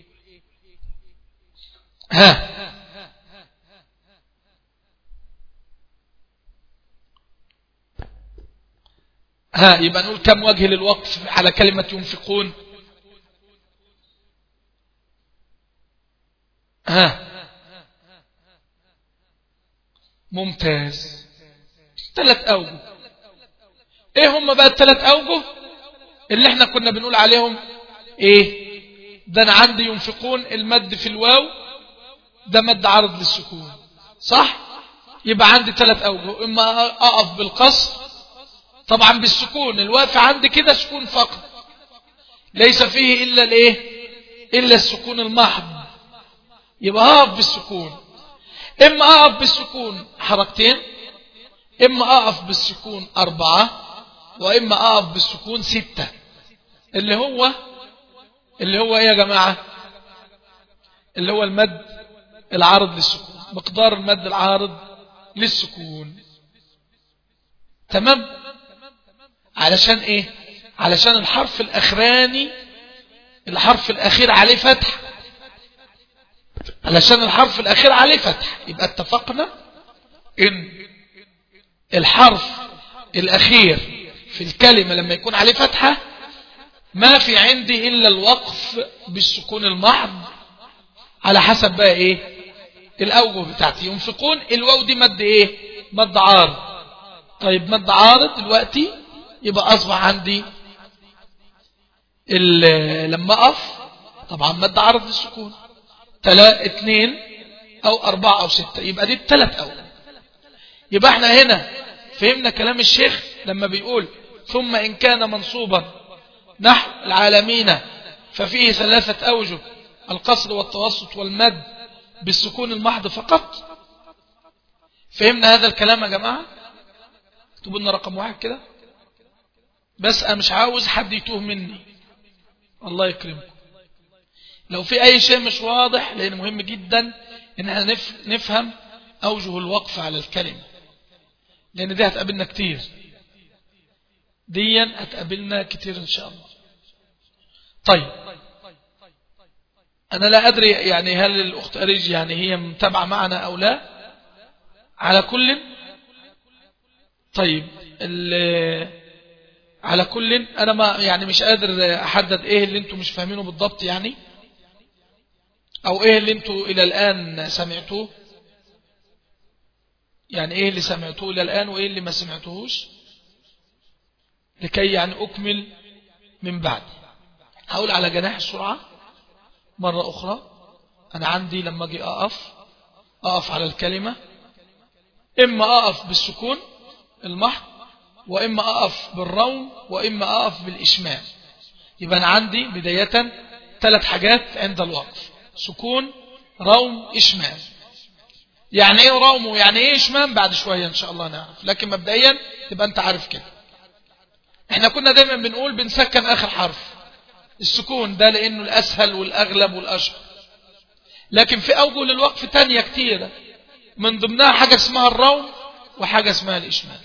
ها ها يبقى نقول كم وجه للوقف على كلمة ينفقون ها ممتاز ثلاث أوجه ايه هم بقى الثلاث أوجه اللي احنا كنا بنقول عليهم ايه ده انا عندي ينفقون المد في الواو ده مد عرض للسكون صح يبقى عندي ثلاث أوجه اما اقف بالقصر طبعا بالسكون الواقع عندي كده سكون فقط ليس فيه إلا الايه إلا السكون المحض يبقى أقف بالسكون إما أقف بالسكون حركتين إما أقف بالسكون أربعة وإما أقف بالسكون ستة اللي هو اللي هو إيه يا جماعة اللي هو المد العارض للسكون مقدار المد العارض للسكون تمام علشان ايه علشان الحرف الأخراني الحرف الأخير عليه فتح علشان الحرف الأخير عليه فتح يبقى اتفقنا إن الحرف الأخير في الكلمة لما يكون عليه فتحة ما في عندي إلا الوقف بالسكون المحض على حسب بقى إيه الأوجه بتاعتي ينفقون الواو دي مد إيه مد عارض طيب مد عارض دلوقتي يبقى أصبح عندي لما أقف طبعا مد عارض للسكون تلا اثنين أو أربعة أو ستة يبقى دي الثلاث أول يبقى احنا هنا فهمنا كلام الشيخ لما بيقول ثم إن كان منصوبا نحو العالمين ففيه ثلاثة أوجه القصر والتوسط والمد بالسكون المحض فقط فهمنا هذا الكلام يا جماعة اكتبوا لنا رقم واحد كده بس أنا مش عاوز حد يتوه مني الله يكرمكم لو في أي شيء مش واضح لأن مهم جدا إن احنا نفهم أوجه الوقف على الكلمة لأن دي هتقابلنا كتير ديا هتقابلنا كتير إن شاء الله طيب أنا لا أدري يعني هل الأخت أريج يعني هي متابعة معنا أو لا على كل طيب على كل أنا ما يعني مش قادر أحدد إيه اللي أنتم مش فاهمينه بالضبط يعني أو إيه اللي أنتم إلى الآن سمعتوه يعني إيه اللي سمعتوه إلى الآن وإيه اللي ما سمعتوهوش لكي يعني أكمل من بعد هقول على جناح السرعة مرة أخرى أنا عندي لما أجي أقف أقف على الكلمة إما أقف بالسكون المحض وإما أقف بالروم وإما أقف بالإشمام يبقى أنا عندي بداية ثلاث حاجات عند الوقف سكون روم إشمام يعني إيه روم ويعني إيه إشمام بعد شوية إن شاء الله نعرف لكن مبدئيا تبقى أنت عارف كده احنا كنا دايما بنقول بنسكن آخر حرف السكون ده لأنه الأسهل والأغلب والأشهر لكن في أوجه للوقف تانية كتيرة من ضمنها حاجة اسمها الروم وحاجة اسمها الإشمال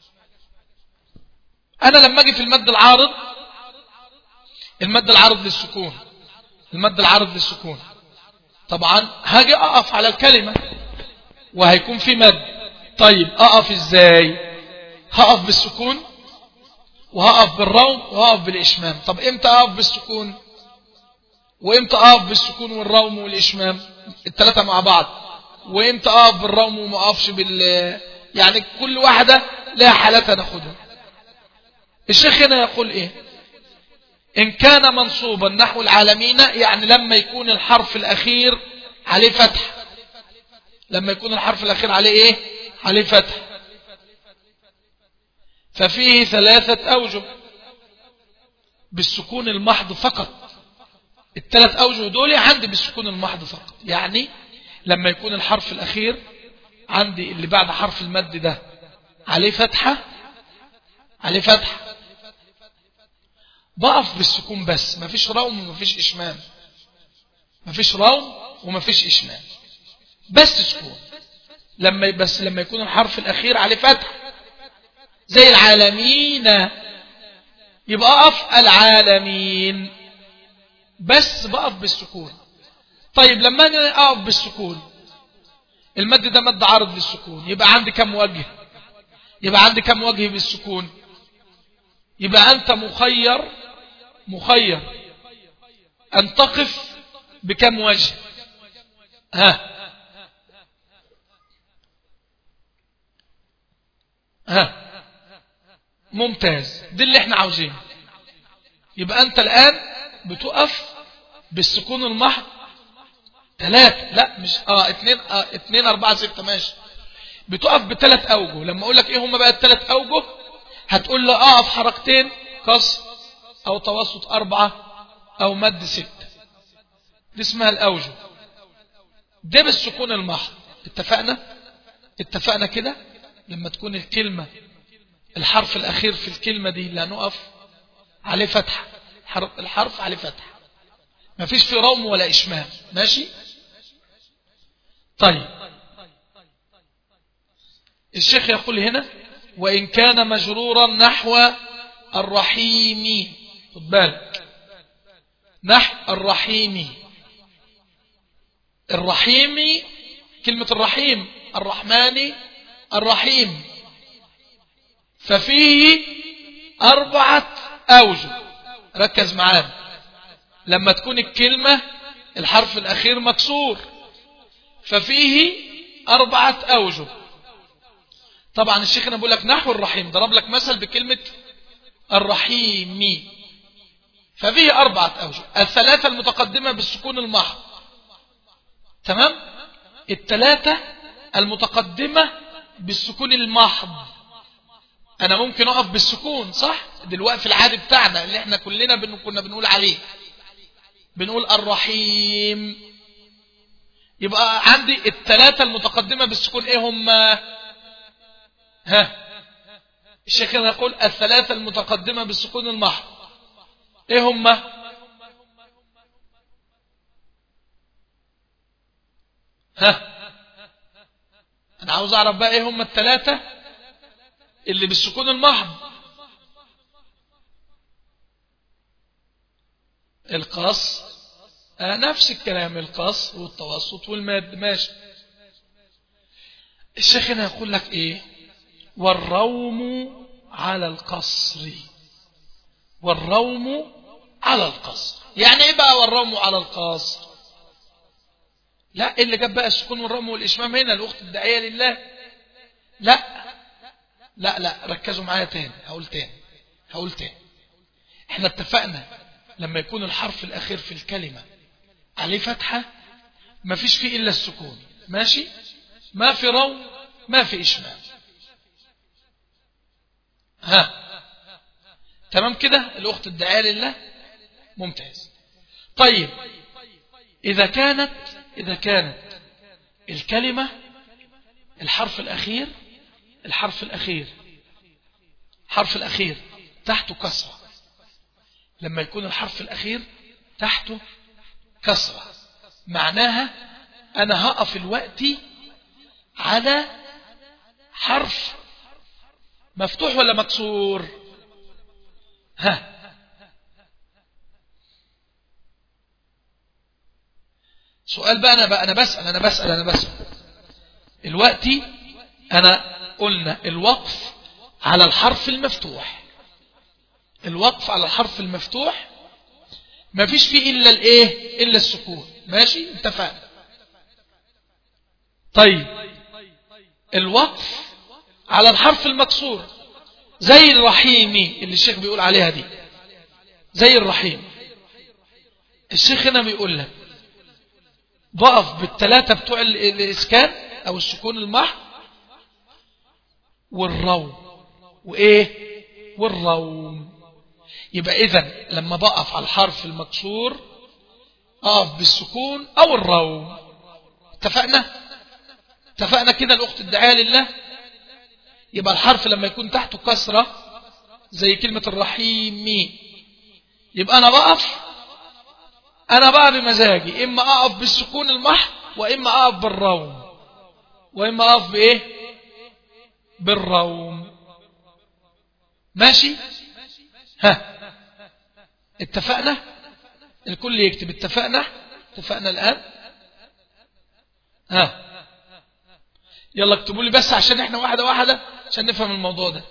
أنا لما أجي في المد العارض المد العارض للسكون المد العارض للسكون طبعا هاجي أقف على الكلمة وهيكون في مد طيب أقف إزاي هقف بالسكون وهقف بالروم وهقف بالإشمام طب إمتى أقف بالسكون وإمتى أقف بالسكون والروم والإشمام الثلاثة مع بعض وإمتى أقف بالروم وما أقفش بال يعني كل واحدة لها حالتها ناخدها الشيخ هنا يقول إيه إن كان منصوبا نحو العالمين يعني لما يكون الحرف الأخير عليه فتح لما يكون الحرف الأخير عليه إيه عليه فتح ففيه ثلاثة أوجه بالسكون المحض فقط الثلاث أوجه دول عندي بالسكون المحض فقط يعني لما يكون الحرف الأخير عندي اللي بعد حرف المد ده عليه فتحة عليه فتحة بقف بالسكون بس مفيش روم ومفيش إشمام مفيش روم ومفيش إشمام بس سكون لما بس لما يكون الحرف الأخير عليه فتح زي العالمين يبقى أقف العالمين بس بقف بالسكون طيب لما أنا أقف بالسكون المد ده مد عرض للسكون يبقى عندي كم وجه يبقى عندي كم وجه بالسكون يبقى أنت مخير مخير أن تقف بكم وجه ها ها ممتاز دي اللي احنا عاوزينه يبقى انت الان بتقف بالسكون المحض ثلاثة لا مش اه اتنين اه اتنين اربعة ستة ماشي بتقف بثلاث اوجه لما اقول لك ايه هم بقى الثلاث اوجه هتقول لي اقف حركتين قصر او توسط اربعة او مد ستة دي اسمها الاوجه ده بالسكون المحض اتفقنا اتفقنا كده لما تكون الكلمة الحرف الأخير في الكلمة دي لا نقف عليه فتح الحرف عليه فتح ما فيش في روم ولا إشمام ماشي طيب الشيخ يقول هنا وإن كان مجرورا نحو الرحيم خد بالك نحو الرحيم الرحيم كلمة الرحيم الرحمن الرحيم ففيه أربعة أوجه ركز معانا لما تكون الكلمة الحرف الأخير مكسور ففيه أربعة أوجه طبعا الشيخ أنا بقول لك نحو الرحيم ضرب لك مثل بكلمة الرحيم ففيه أربعة أوجه الثلاثة المتقدمة بالسكون المحض تمام الثلاثة المتقدمة بالسكون المحض أنا ممكن أقف بالسكون صح دلوقتي في العادي بتاعنا اللي احنا كلنا بن... كنا بنقول عليه بنقول الرحيم يبقى عندي الثلاثة المتقدمة بالسكون ايه هم ها الشيخ يقول الثلاثة المتقدمة بالسكون المحض ايه هم ها انا عاوز اعرف بقى ايه هم الثلاثة اللي بالسكون المحض القص آه نفس الكلام القص والتوسط والماد ماشي الشيخ هنا يقول لك ايه والروم على القصر والروم على القصر يعني ايه بقى والروم على القصر لا اللي جاب بقى السكون والرم والإشمام هنا الأخت الداعية لله لا لا لا ركزوا معايا تاني هقول تاني هقول تاني احنا اتفقنا لما يكون الحرف الأخير في الكلمة عليه فتحة ما فيش فيه إلا السكون ماشي ما في رو ما في إشمام ها تمام كده الأخت الدعاء لله ممتاز طيب إذا كانت إذا كانت الكلمة الحرف الأخير الحرف الأخير حرف الأخير تحته كسرة لما يكون الحرف الأخير تحته كسرة معناها أنا هقف الوقت على حرف مفتوح ولا مكسور ها سؤال بقى أنا, بقى أنا بسأل أنا بسأل أنا بسأل الوقت أنا قلنا الوقف على الحرف المفتوح الوقف على الحرف المفتوح ما فيش فيه إلا الإيه إلا السكون ماشي اتفقنا طيب الوقف على الحرف المكسور زي الرحيمي اللي الشيخ بيقول عليها دي زي الرحيم الشيخ هنا بيقول لك ضعف بالثلاثة بتوع الإسكان أو السكون المحض والروم وإيه والروم يبقى إذا لما بقف على الحرف المكسور أقف بالسكون أو الروم اتفقنا اتفقنا كده الأخت الدعاء لله يبقى الحرف لما يكون تحته كسرة زي كلمة الرحيم يبقى أنا بقف أنا بقى بمزاجي إما أقف بالسكون المحض وإما أقف بالروم وإما أقف بإيه بالروم ماشي ها اتفقنا الكل يكتب اتفقنا اتفقنا الآن ها يلا اكتبوا لي بس عشان احنا واحدة واحدة عشان نفهم الموضوع ده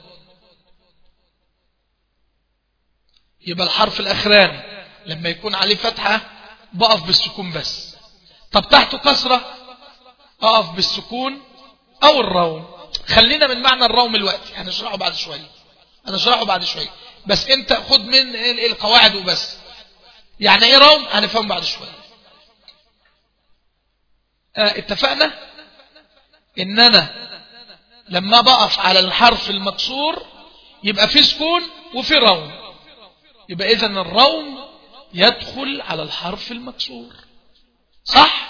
يبقى الحرف الأخراني لما يكون عليه فتحة بقف بالسكون بس طب تحته كسرة أقف بالسكون أو الروم خلينا من معنى الروم الوقت هنشرحه بعد شوية هنشرحه بعد شوية بس انت خد من القواعد وبس يعني ايه روم هنفهم بعد شوية اه اتفقنا ان انا لما بقف على الحرف المكسور يبقى في سكون وفي روم يبقى اذا الروم يدخل على الحرف المكسور صح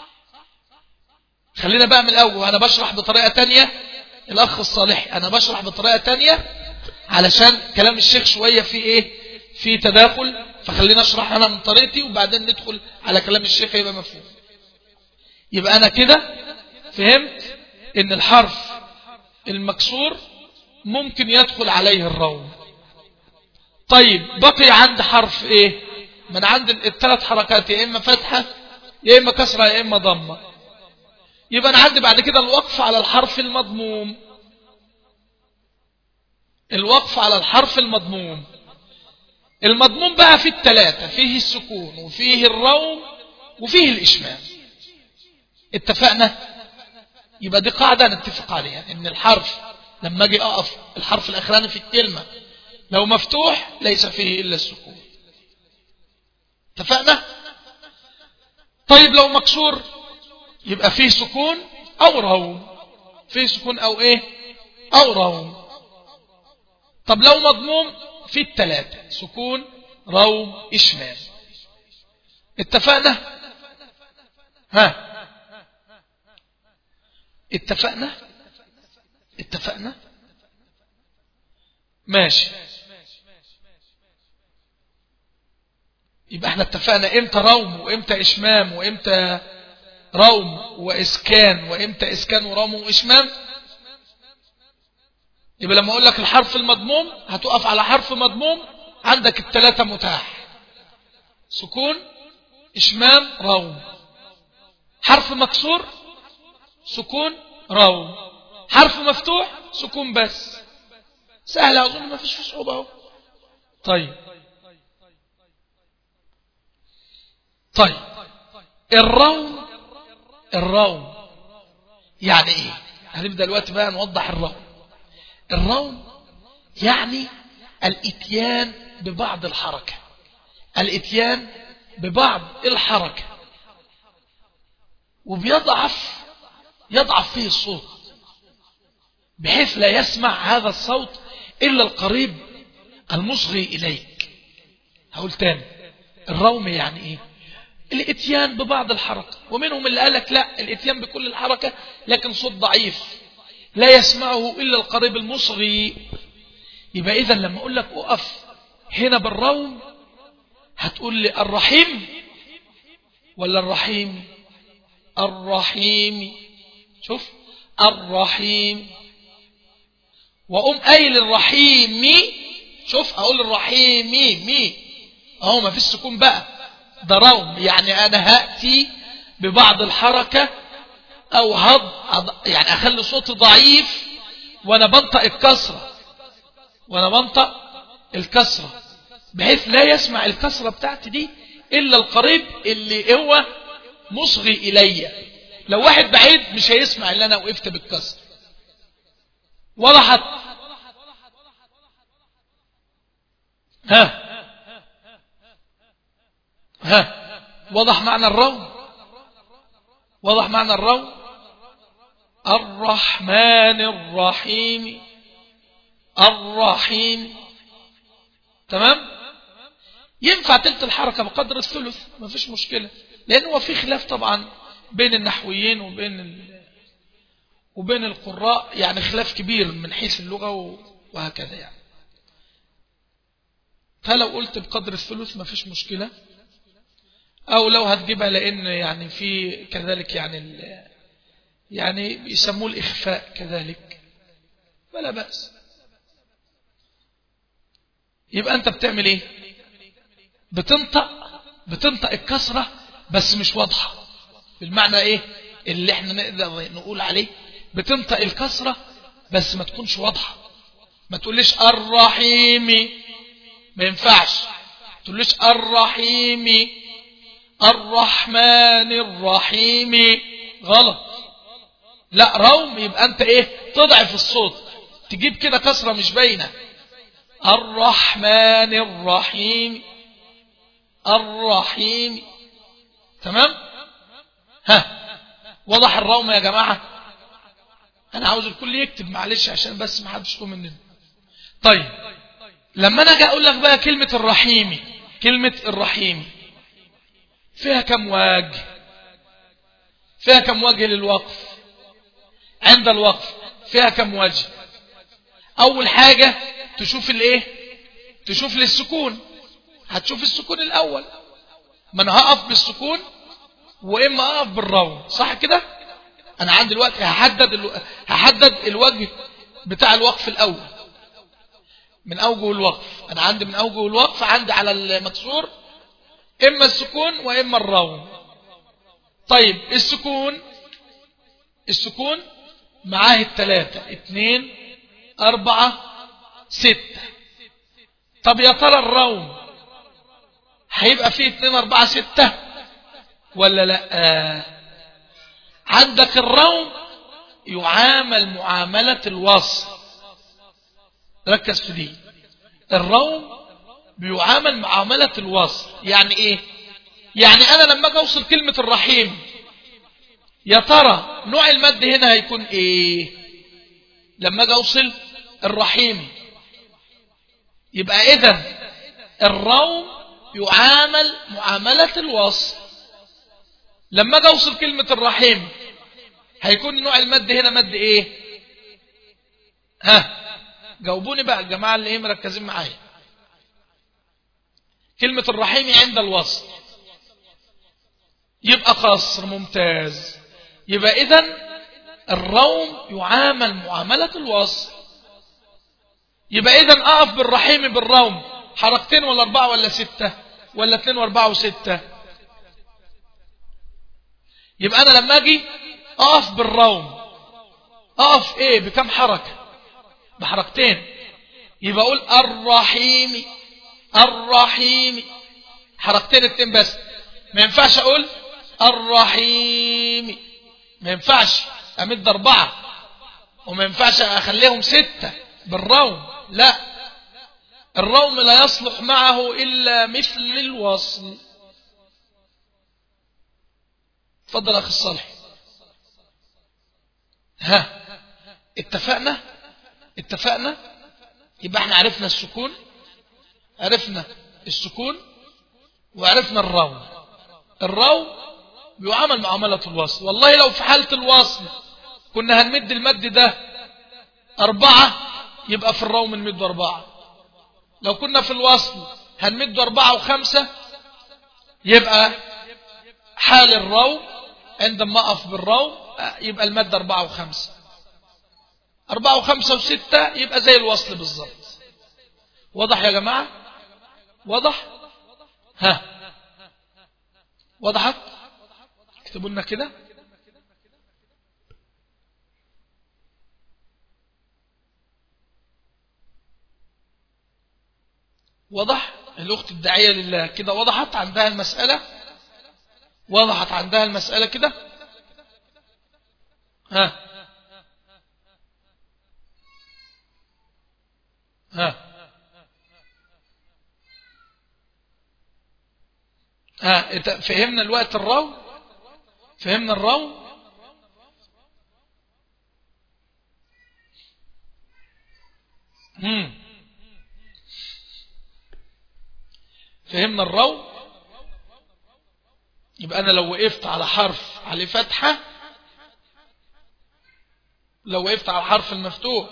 خلينا بقى من الاول وانا بشرح بطريقة تانية الاخ الصالح انا بشرح بطريقة تانية علشان كلام الشيخ شوية في ايه في تداخل فخلينا اشرح انا من طريقتي وبعدين ندخل على كلام الشيخ يبقى مفهوم يبقى انا كده فهمت ان الحرف المكسور ممكن يدخل عليه الروم طيب بقي عند حرف ايه من عند الثلاث حركات يا اما فتحة يا اما كسرة يا اما ضمة يبقى انا عندي بعد كده الوقف على الحرف المضموم الوقف على الحرف المضموم المضموم بقى فيه الثلاثة فيه السكون وفيه الروم وفيه الإشمام اتفقنا يبقى دي قاعدة نتفق عليها ان الحرف لما اجي اقف الحرف الاخراني في الكلمة لو مفتوح ليس فيه الا السكون اتفقنا طيب لو مكسور يبقى فيه سكون او روم فيه سكون او ايه او روم طب لو مضموم في الثلاثة سكون روم إشمام اتفقنا ها اتفقنا اتفقنا ماشي يبقى احنا اتفقنا امتى روم وامتى اشمام وامتى روم واسكان وامتى اسكان وروم واشمام يبقى لما اقول لك الحرف المضموم هتقف على حرف مضموم عندك الثلاثة متاح سكون اشمام روم حرف مكسور سكون روم حرف مفتوح سكون بس سهلة أظن ما فيش في صعوبة اهو طيب طيب الروم الروم يعني ايه هنبدأ دلوقتي بقى نوضح الروم الروم يعني الاتيان ببعض الحركة الاتيان ببعض الحركة وبيضعف يضعف فيه الصوت بحيث لا يسمع هذا الصوت إلا القريب المصغي إليك هقول تاني الروم يعني إيه الاتيان ببعض الحركة ومنهم اللي قالك لا الاتيان بكل الحركة لكن صوت ضعيف لا يسمعه إلا القريب المصغي يبقى إذا لما أقول لك أقف هنا بالروم هتقول لي الرحيم ولا الرحيم الرحيم شوف الرحيم وأقوم قايل الرحيم شوف أقول الرحيم مي أهو ما فيش سكون بقى ده روم يعني أنا هأتي ببعض الحركة أو هض يعني أخلي صوتي ضعيف وأنا بنطق الكسرة وأنا بنطق الكسرة بحيث لا يسمع الكسرة بتاعتي دي إلا القريب اللي هو مصغي إلي لو واحد بعيد مش هيسمع اللي أنا وقفت بالكسر وضحت ها ها وضح معنى الروم وضح معنى الروم الرحمن الرحيم الرحيم تمام ينفع تلت الحركة بقدر الثلث ما فيش مشكلة لأن هو في خلاف طبعا بين النحويين وبين ال... وبين القراء يعني خلاف كبير من حيث اللغة وهكذا يعني فلو قلت بقدر الثلث ما فيش مشكلة أو لو هتجيبها لأن يعني في كذلك يعني ال... يعني بيسموه الإخفاء كذلك فلا بأس يبقى أنت بتعمل إيه بتنطق بتنطق الكسرة بس مش واضحة بالمعنى إيه اللي احنا نقدر نقول عليه بتنطق الكسرة بس ما تكونش واضحة ما تقوليش الرحيم ما ينفعش تقوليش الرحيم الرحمن الرحيم غلط لا روم يبقى انت ايه تضعف الصوت تجيب كده كسرة مش باينة الرحمن الرحيم الرحيم تمام ها وضح الروم يا جماعة انا عاوز الكل يكتب معلش عشان بس ما حدش يقوم مننا طيب لما انا اجي اقول لك بقى كلمة الرحيمي كلمة الرحيمي فيها كم وجه فيها كم وجه للوقف عند الوقف فيها كم وجه اول حاجة تشوف الايه تشوف للسكون هتشوف السكون الاول ما انا هقف بالسكون واما اقف بالروم صح كده انا عندي دلوقتي هحدد الو... هحدد الوجه بتاع الوقف الاول من أوجه الوقف أنا عندي من أوجه الوقف عندي على المكسور إما السكون وإما الروم طيب السكون السكون معاه الثلاثة اثنين أربعة ستة طب يا ترى الروم هيبقى فيه اثنين أربعة ستة ولا لا آه. عندك الروم يعامل معاملة الوصل ركز في دي الروم بيعامل معاملة الوصل يعني ايه يعني انا لما اجي اوصل كلمة الرحيم يا ترى نوع المد هنا هيكون ايه لما اجي اوصل الرحيم يبقى اذا الروم يعامل معاملة الوصل لما اجي اوصل كلمة الرحيم هيكون نوع المد هنا مد ايه ها جاوبوني بقى الجماعة اللي ايه مركزين معايا كلمة الرحيم عند الوصل يبقى قصر ممتاز يبقى اذا الروم يعامل معاملة الوصل يبقى اذا اقف بالرحيم بالروم حركتين ولا اربعة ولا ستة ولا اثنين واربعة وستة يبقى انا لما اجي اقف بالروم اقف ايه بكم حركة بحركتين يبقى اقول الرحيم الرحيم حركتين اتنين بس ما ينفعش اقول الرحيم ما ينفعش امد اربعة وما ينفعش اخليهم ستة بالروم لا الروم لا يصلح معه الا مثل الوصل تفضل اخي الصالح ها اتفقنا اتفقنا يبقى احنا عرفنا السكون عرفنا السكون وعرفنا الروم الروم بيعامل معاملة الوصل والله لو في حالة الوصل كنا هنمد المد ده أربعة يبقى في الروم نمد أربعة لو كنا في الوصل هنمد أربعة وخمسة يبقى حال الروم عندما أقف بالروم يبقى المد أربعة وخمسة أربعة وخمسة وستة يبقى زي الوصل بالظبط واضح يا جماعة واضح ها وضحت اكتبوا لنا كده وضح الأخت الداعية لله كده وضحت عندها المسألة وضحت عندها المسألة كده ها ها ها فهمنا الوقت الرو فهمنا الرو مم. فهمنا الرو يبقى أنا لو وقفت على حرف عليه فتحة لو وقفت على الحرف المفتوح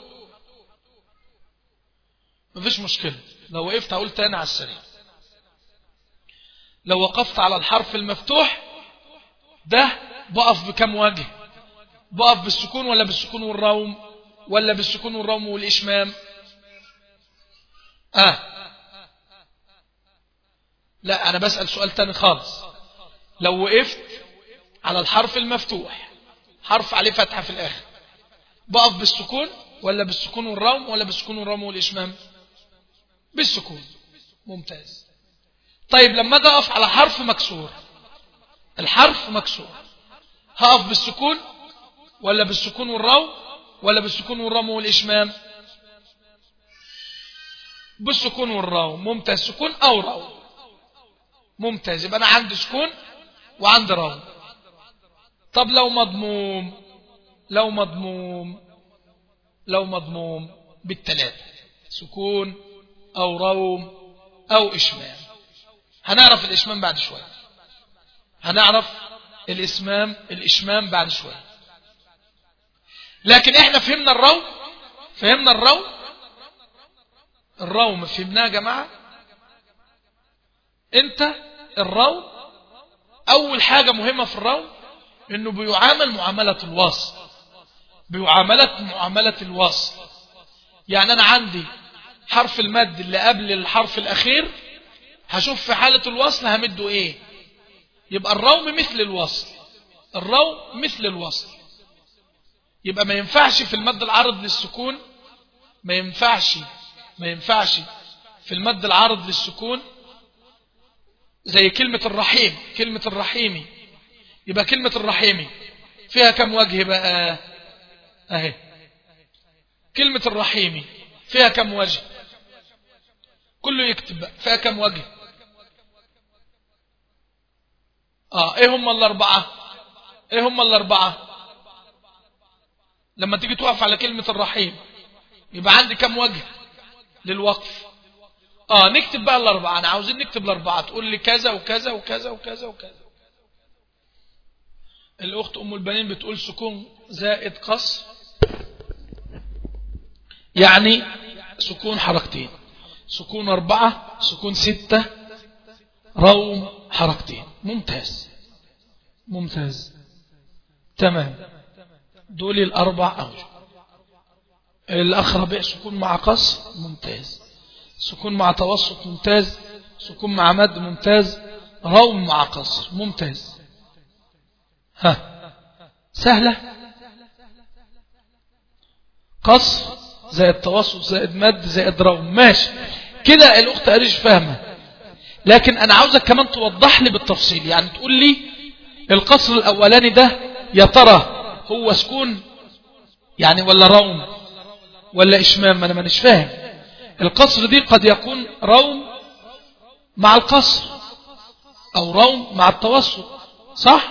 مفيش مشكلة لو وقفت هقول تاني على السريع لو وقفت على الحرف المفتوح ده بقف بكم وجه بقف بالسكون ولا بالسكون والروم ولا بالسكون والروم والإشمام آه لا أنا بسأل سؤال تاني خالص لو وقفت على الحرف المفتوح حرف عليه فتحة في الآخر بقف بالسكون ولا بالسكون والروم ولا بالسكون والروم والإشمام بالسكون ممتاز طيب لما اجي اقف على حرف مكسور الحرف مكسور هقف بالسكون ولا بالسكون والرو ولا بالسكون والرم والإشمام بالسكون والرو ممتاز سكون أو رو ممتاز يبقى أنا عندي سكون وعندي رو طب لو مضموم لو مضموم لو مضموم بالثلاثة سكون أو روم أو إشمام هنعرف الإشمام بعد شوية هنعرف الإسمام الإشمام بعد شوية لكن إحنا فهمنا الروم فهمنا الروم الروم فهمناه يا جماعة انت الروم أول حاجة مهمة في الروم إنه بيعامل معاملة الوصل بيعاملة معاملة الوصل يعني أنا عندي حرف المد اللي قبل الحرف الأخير هشوف في حالة الوصل همده ايه يبقى الروم مثل الوصل الروم مثل الوصل يبقى ما ينفعش في المد العرض للسكون ما ينفعش ما ينفعش في المد العرض للسكون زي كلمة الرحيم كلمة الرحيمي يبقى كلمة الرحيمي فيها كم وجه بقى اهي كلمة الرحيمي فيها كم وجه كله يكتب بقى فيها كم وجه اه ايه هم الاربعة ايه هم الاربعة لما تيجي توقف على كلمة الرحيم يبقى عندي كم وجه للوقف اه نكتب بقى الاربعة انا عاوزين نكتب الاربعة تقول لي كذا وكذا وكذا وكذا وكذا الاخت ام البنين بتقول سكون زائد قصر يعني سكون حركتين سكون أربعة سكون ستة روم حركتين ممتاز ممتاز تمام دول الأربع أوجه الأخ ربيع سكون مع قصر ممتاز سكون مع توسط ممتاز سكون مع مد ممتاز روم مع قصر ممتاز ها سهلة قصر زائد توسط زائد مد زائد روم ماشي كده الأخت قريش فاهمة لكن أنا عاوزك كمان توضح لي بالتفصيل يعني تقول لي القصر الأولاني ده يا ترى هو سكون يعني ولا روم ولا إشمام أنا مانيش فاهم القصر دي قد يكون روم مع القصر أو روم مع التوسط صح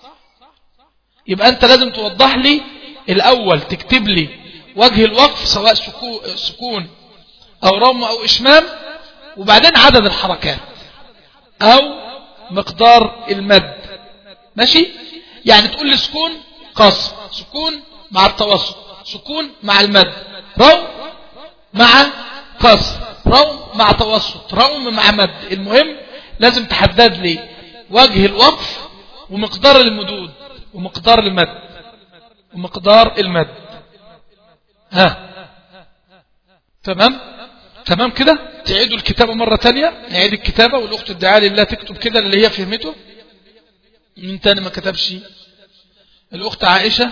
يبقى أنت لازم توضح لي الأول تكتب لي وجه الوقف سواء سكون أو روم أو إشمام وبعدين عدد الحركات أو مقدار المد ماشي يعني تقول لي سكون قصر سكون مع التوسط سكون مع المد روم مع قصر روم مع توسط روم مع مد المهم لازم تحدد لي وجه الوقف ومقدار المدود ومقدار المد ومقدار المد ها تمام تمام كده تعيدوا الكتابة مرة تانية نعيد الكتابة والأخت الدعاء لله تكتب كده اللي هي فهمته من تاني ما كتبش الأخت عائشة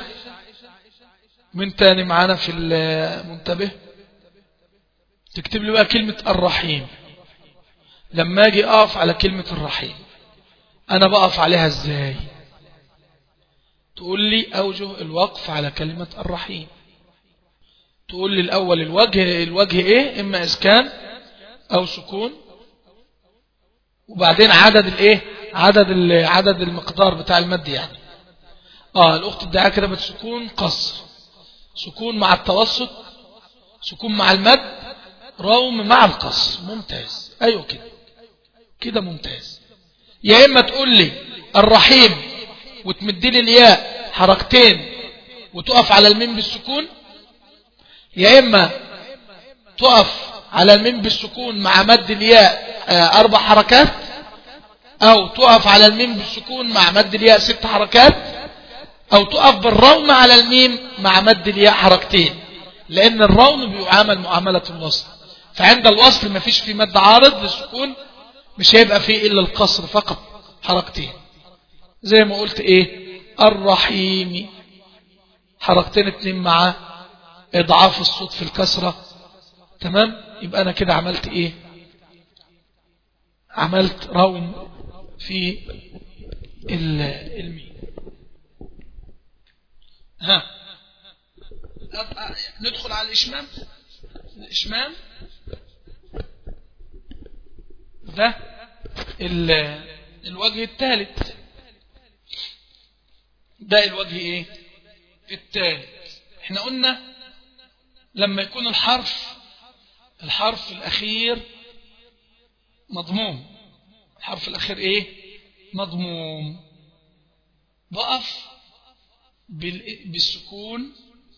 من تاني معانا في المنتبه تكتب لي بقى كلمة الرحيم لما اجي اقف على كلمة الرحيم انا بقف عليها ازاي تقول لي اوجه الوقف على كلمة الرحيم تقول لي الاول الوجه الوجه ايه اما اسكان او سكون وبعدين عدد الايه عدد عدد المقدار بتاع المد يعني اه الاخت الدعاء كده بتسكون قصر سكون مع التوسط سكون مع المد روم مع القصر ممتاز ايوه كده كده ممتاز يا اما تقول لي الرحيم وتمد لي الياء حركتين وتقف على الميم بالسكون يا اما تقف على الميم بالسكون مع مد الياء اربع حركات او تقف على الميم بالسكون مع مد الياء ست حركات او تقف بالروم على الميم مع مد الياء حركتين لان الروم بيعامل معاملة الوصل فعند الوصل ما فيش في مد عارض للسكون مش هيبقى فيه الا القصر فقط حركتين زي ما قلت ايه الرحيم حركتين اتنين مع اضعاف الصوت في الكسرة تمام يبقى انا كده عملت ايه عملت روم في الميم ها ندخل على الإشمام الإشمام ده الوجه الثالث ده الوجه ايه الثالث احنا قلنا لما يكون الحرف الحرف الأخير مضموم الحرف الأخير ايه مضموم بقف بالسكون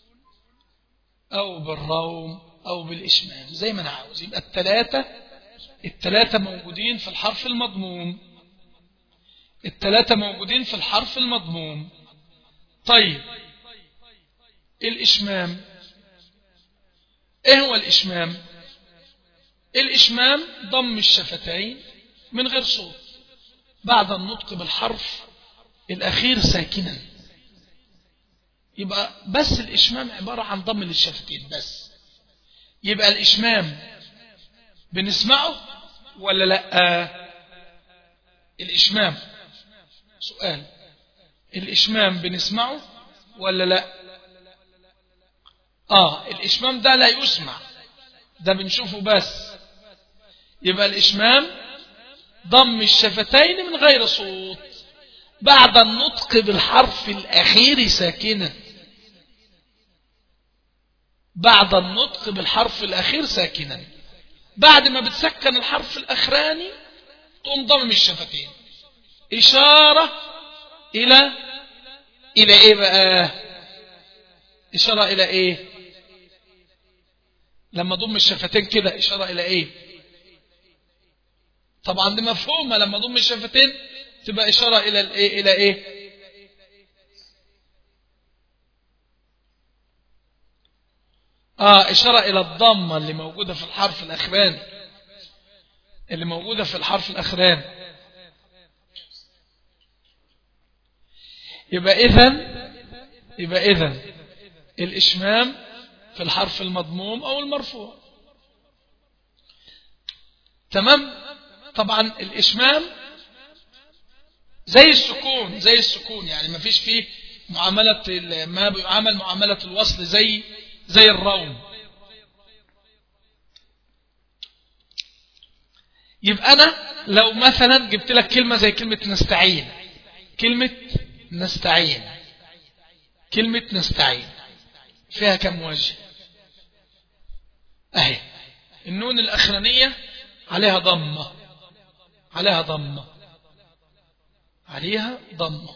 أو بالروم أو بالإشمام زي ما أنا عاوز يبقى الثلاثة الثلاثة موجودين في الحرف المضموم الثلاثة موجودين في الحرف المضموم طيب الإشمام إيه هو الإشمام الإشمام ضم الشفتين من غير صوت بعد النطق بالحرف الأخير ساكنا يبقى بس الإشمام عبارة عن ضم للشفتين بس يبقى الإشمام بنسمعه ولا لا الإشمام سؤال الإشمام بنسمعه ولا لا آه الإشمام ده لا يسمع ده بنشوفه بس يبقى الإشمام ضم الشفتين من غير صوت بعد النطق بالحرف الأخير ساكنا بعد النطق بالحرف الأخير ساكنا بعد ما بتسكن الحرف الأخراني تقوم ضم الشفتين إشارة إلى إلى إيه بقى إشارة إلى إيه لما ضم الشفتين كده إشارة إلى إيه طبعا دي مفهومة لما ضم الشفتين تبقى إشارة إلى الإيه إلى إيه آه إشارة إلى الضمة اللي موجودة في الحرف الأخراني اللي موجودة في الحرف الأخراني يبقى إذن يبقى إذن الإشمام في الحرف المضموم أو المرفوع تمام طبعا الإشمام زي السكون زي السكون يعني ما فيش فيه معاملة ما بيعامل معاملة الوصل زي زي الروم يبقى أنا لو مثلا جبت لك كلمة زي كلمة نستعين كلمة نستعين كلمة نستعين فيها كم وجه أهي النون الأخرانية عليها ضمة عليها ضمة عليها ضمة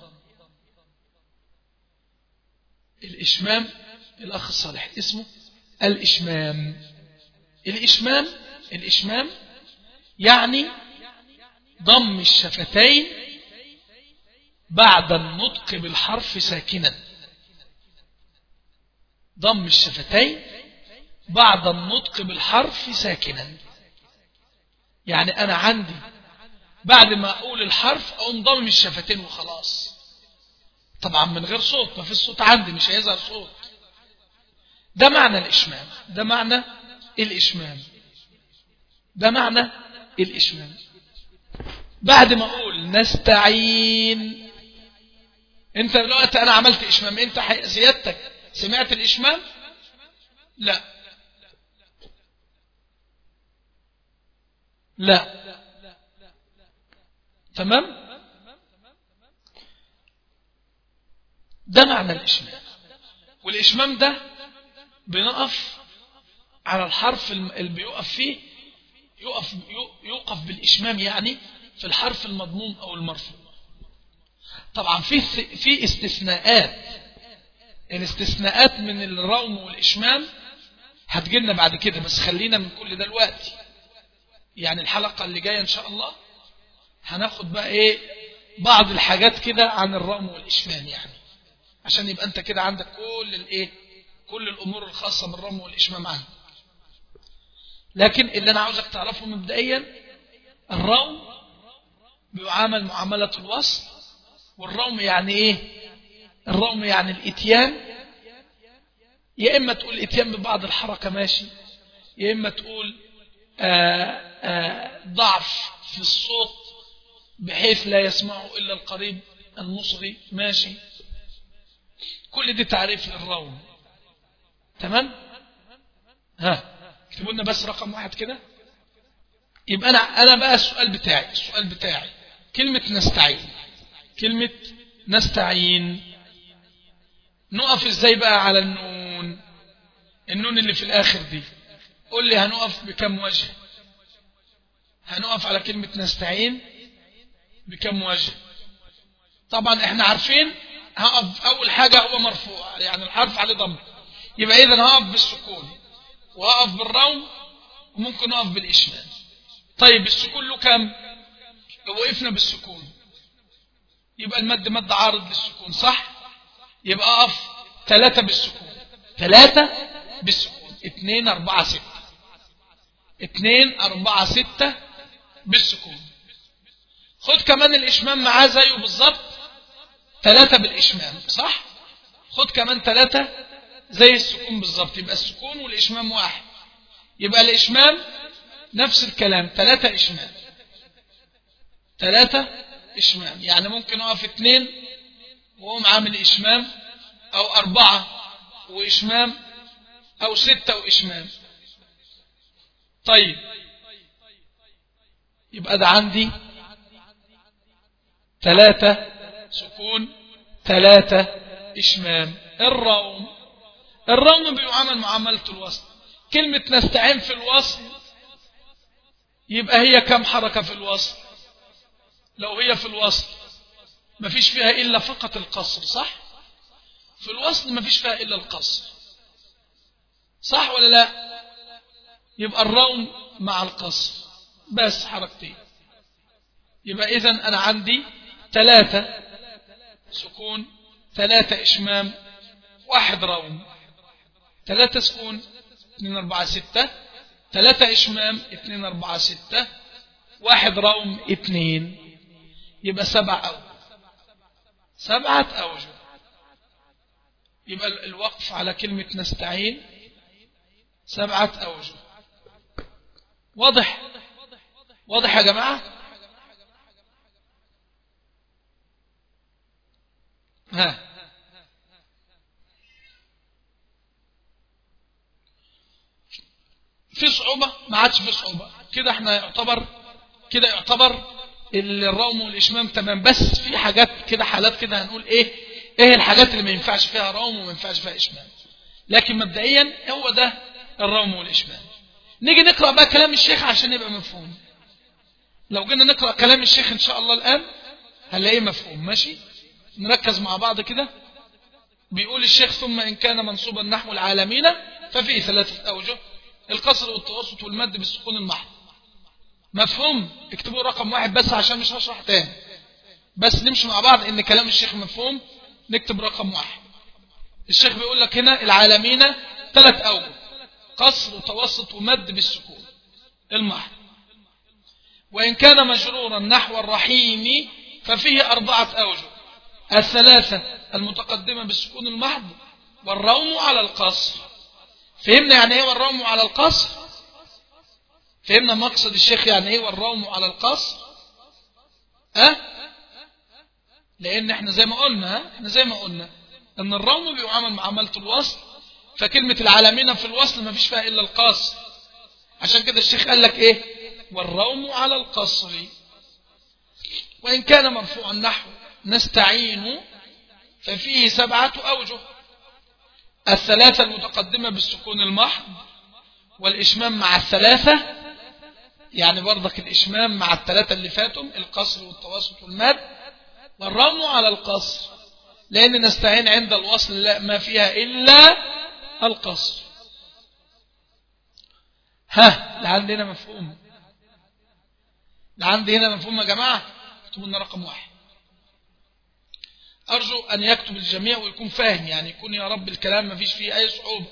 الإشمام الأخ الصالح اسمه الإشمام الإشمام الإشمام يعني ضم الشفتين بعد النطق بالحرف ساكنا ضم الشفتين بعد النطق بالحرف ساكنا يعني أنا عندي بعد ما أقول الحرف أقوم ضم الشفتين وخلاص طبعا من غير صوت ما في الصوت عندي مش هيظهر صوت ده معنى الإشمام ده معنى الإشمام ده معنى الإشمام بعد ما أقول نستعين انت دلوقتي أنا عملت إشمام انت سيادتك سمعت الإشمام لا لا تمام ده معنى الإشمام والإشمام ده بنقف على الحرف اللي بيقف فيه يقف, يوقف بالإشمام يعني في الحرف المضموم أو المرفوع طبعا في في استثناءات الاستثناءات من الروم والإشمام هتجيلنا بعد كده بس خلينا من كل ده الوقت يعني الحلقة اللي جاية إن شاء الله هناخد بقى إيه بعض الحاجات كده عن الروم والإشمام يعني عشان يبقى أنت كده عندك كل الإيه كل الأمور الخاصة بالرم والإشمام عندك لكن اللي أنا عاوزك تعرفه مبدئيا الروم بيعامل معاملة الوصل والروم يعني إيه الروم يعني الاتيان يا إما تقول اتيان ببعض الحركة ماشي يا إما تقول آآ آآ ضعف في الصوت بحيث لا يسمعه إلا القريب المصري ماشي كل دي تعريف للروم تمام ها اكتبوا لنا بس رقم واحد كده يبقى أنا أنا بقى السؤال بتاعي السؤال بتاعي كلمة نستعين كلمة نستعين نقف ازاي بقى على النون النون اللي في الآخر دي قول لي هنقف بكم وجه هنقف على كلمة نستعين بكم وجه طبعا احنا عارفين هقف أول حاجة هو مرفوع يعني الحرف عليه ضم يبقى إذا هقف بالسكون وهقف بالروم وممكن أقف بالإشمال طيب السكون له كم لو وقفنا بالسكون يبقى المد مد عارض للسكون صح يبقى أقف ثلاثة بالسكون ثلاثة بالسكون اثنين أربعة ستة اتنين اربعة ستة بالسكون خد كمان الاشمام معاه زيه بالظبط ثلاثة بالاشمام صح خد كمان ثلاثة زي السكون بالظبط يبقى السكون والاشمام واحد يبقى الاشمام نفس الكلام ثلاثة اشمام ثلاثة اشمام يعني ممكن اقف اثنين وهم عامل اشمام او اربعة واشمام او ستة واشمام طيب يبقى ده عندي ثلاثة سكون ثلاثة إشمام الروم الروم بيعمل معاملة الوصل كلمة نستعين في الوصل يبقى هي كم حركة في الوصل لو هي في الوصل ما فيش فيها إلا فقط القصر صح في الوصل ما فيش فيها إلا القصر صح ولا لا يبقى الروم مع القصر بس حركتين يبقى إذن أنا عندي ثلاثة سكون ثلاثة إشمام واحد روم ثلاثة سكون اثنين أربعة ستة ثلاثة إشمام اثنين أربعة ستة واحد روم اثنين يبقى سبع أوجه سبعة أوجه يبقى الوقف على كلمة نستعين سبعة أوجه واضح واضح يا جماعة ها في صعوبة ما عادش في صعوبة كده احنا يعتبر كده يعتبر الروم والإشمام تمام بس في حاجات كده حالات كده هنقول ايه ايه الحاجات اللي ما ينفعش فيها روم وما ينفعش فيها إشمام لكن مبدئيا هو ده الروم والإشمام نيجي نقرأ بقى كلام الشيخ عشان يبقى مفهوم لو جينا نقرأ كلام الشيخ إن شاء الله الآن هنلاقيه مفهوم ماشي نركز مع بعض كده بيقول الشيخ ثم إن كان منصوبا نحو العالمين ففيه ثلاثة أوجه القصر والتوسط والمد بالسكون المحض مفهوم اكتبوا رقم واحد بس عشان مش هشرح تاني بس نمشي مع بعض ان كلام الشيخ مفهوم نكتب رقم واحد الشيخ بيقول لك هنا العالمين ثلاث أوجه قصر وتوسط ومد بالسكون المحض وإن كان مجرورا نحو الرحيم ففيه أربعة أوجه الثلاثة المتقدمة بالسكون المحض والروم على القصر فهمنا يعني ايه والروم على القصر فهمنا مقصد الشيخ يعني ايه والروم على القصر أه؟ لان احنا زي ما قلنا احنا زي ما قلنا ان الروم بيعامل معاملة الوصل فكلمة العالمين في الوصل ما فيش فيها الا القصر عشان كده الشيخ قال لك ايه والروم على القصر وإن كان مرفوعا نحو نستعين ففيه سبعة أوجه الثلاثة المتقدمة بالسكون المحض والإشمام مع الثلاثة يعني برضك الإشمام مع الثلاثة اللي فاتهم القصر والتوسط والمد والرمل على القصر لأن نستعين عند الوصل لا ما فيها إلا القصر ها لعندي هنا مفهوم لعندي هنا مفهوم يا جماعة اكتبوا لنا رقم واحد أرجو أن يكتب الجميع ويكون فاهم يعني يكون يا رب الكلام ما فيش فيه أي صعوبة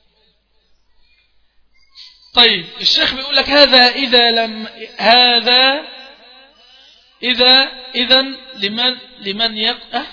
طيب الشيخ بيقول لك هذا إذا لم هذا إذا إذا لمن لمن يق أه؟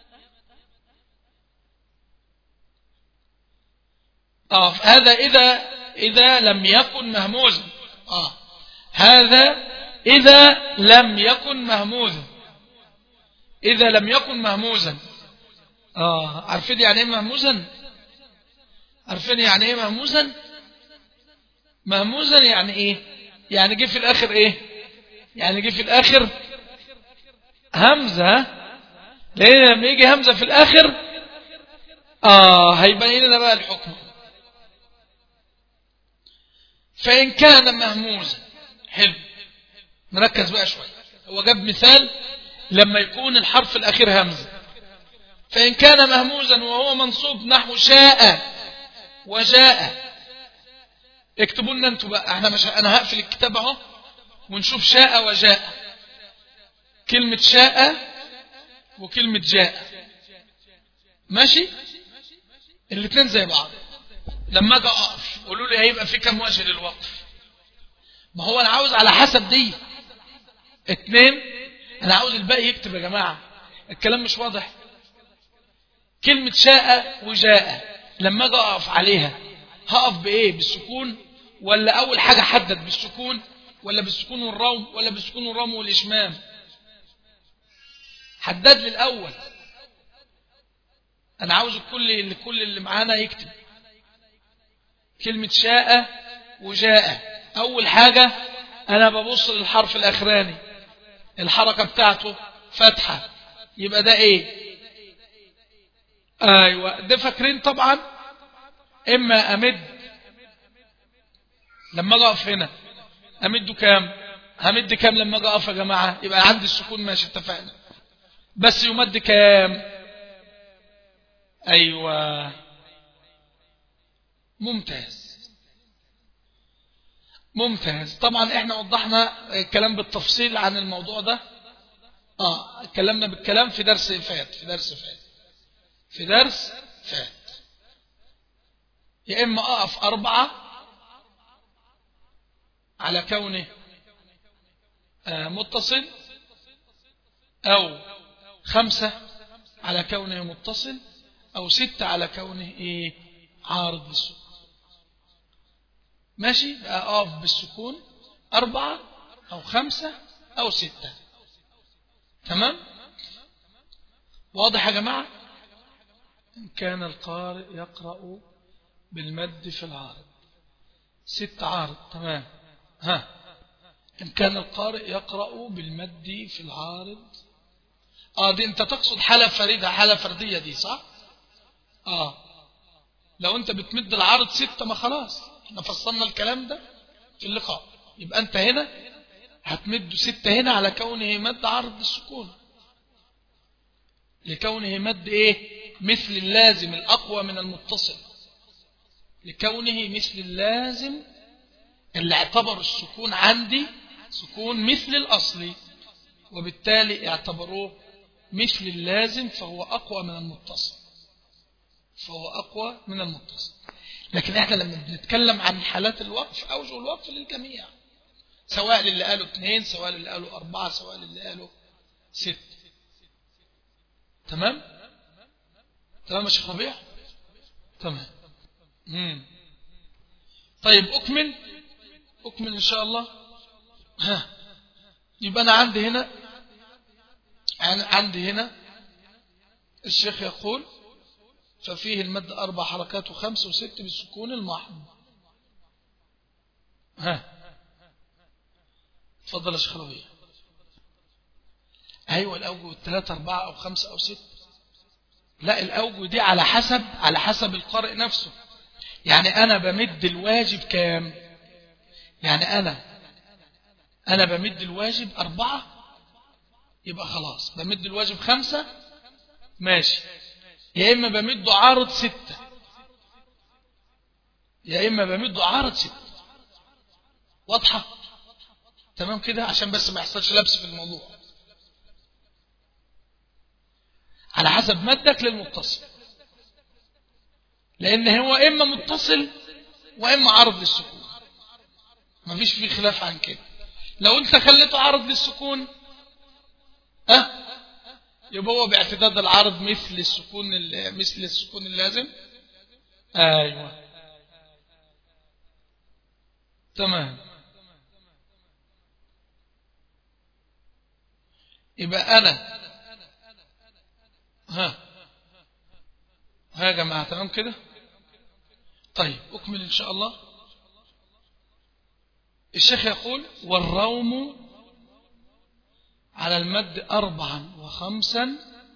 آه هذا إذا إذا لم يكن مهموزا آه هذا إذا لم يكن مهموزا إذا لم يكن مهموزا آه عارفين يعني إيه مهموزا عارفين يعني إيه مهموزا مهموزا يعني إيه يعني جه في الآخر إيه يعني جه في الآخر همزة لأن لما يجي همزة في الآخر آه هيبين لنا بقى الحكم فإن كان مهموزا حلو نركز بقى شوية هو جاب مثال لما يكون الحرف الأخير همزة فإن كان مهموزا وهو منصوب نحو شاء وجاء اكتبوا لنا انتوا بقى احنا مش انا هقفل الكتاب اهو ونشوف شاء وجاء كلمة شاء وكلمة جاء ماشي الاثنين زي بعض لما اجي اقف قولوا لي هيبقى في كم وجه للوقف ما هو أنا عاوز على حسب دي اتنين أنا عاوز الباقي يكتب يا جماعة الكلام مش واضح كلمة شاء وجاء لما أجي أقف عليها هقف بإيه بالسكون ولا أول حاجة حدد بالسكون ولا بالسكون والروم ولا بالسكون والروم والإشمام حدد لي الأول أنا عاوز الكل اللي كل اللي معانا يكتب كلمة شاء وجاء أول حاجة أنا ببص للحرف الأخراني الحركة بتاعته فتحة يبقى ده إيه أيوة ده فاكرين طبعا إما أمد لما أقف هنا أمده كام همد كام لما أجي أقف يا جماعة يبقى عندي السكون ماشي اتفقنا بس يمد كام أيوة ممتاز ممتاز طبعا احنا وضحنا الكلام بالتفصيل عن الموضوع ده اه اتكلمنا بالكلام في درس فات في درس فات في درس فات يا اما اقف اربعة على كونه آه متصل او خمسة على كونه متصل او ستة على كونه ايه عارض للسكون ماشي بقى اقف بالسكون أربعة أو خمسة أو ستة تمام واضح يا جماعة إن كان القارئ يقرأ بالمد في العارض ست عارض تمام ها إن كان القارئ يقرأ بالمد في العارض آه دي أنت تقصد حالة فريدة حالة فردية دي صح آه لو أنت بتمد العارض ستة ما خلاص احنا فصلنا الكلام ده في اللقاء يبقى أنت هنا هتمد ستة هنا على كونه مد عرض السكون لكونه مد ايه مثل اللازم الأقوى من المتصل لكونه مثل اللازم اللي اعتبر السكون عندي سكون مثل الأصلي وبالتالي اعتبروه مثل اللازم فهو أقوى من المتصل فهو أقوى من المتصل لكن احنا لما بنتكلم عن حالات الوقف أوجه الوقف للجميع سواء للي قالوا اثنين سواء للي قالوا أربعة سواء للي قالوا ست تمام تمام يا شيخ ربيع تمام مم. طيب أكمل أكمل إن شاء الله ها يبقى أنا عندي هنا عندي هنا الشيخ يقول ففيه المد أربع حركات وخمس وست بالسكون المحض ها تفضل يا شيخ ربيع أيوة الأوجه الثلاثة أربعة أو خمسة أو ست لا الأوجه دي على حسب على حسب القارئ نفسه يعني أنا بمد الواجب كام يعني أنا أنا بمد الواجب أربعة يبقى خلاص بمد الواجب خمسة ماشي يا إما بمده عارض ستة يا إما بمده عارض ستة واضحة تمام كده عشان بس ما يحصلش لبس في الموضوع على حسب مدك للمتصل لأن هو إما متصل وإما عرض للسكون ما فيش فيه خلاف عن كده لو أنت خليته عرض للسكون أه يبقى هو باعتداد العرض مثل السكون مثل السكون اللازم أيوة تمام يبقى أنا ها ها يا جماعة تمام كده طيب أكمل إن شاء الله الشيخ يقول والروم على المد أربعا وخمسا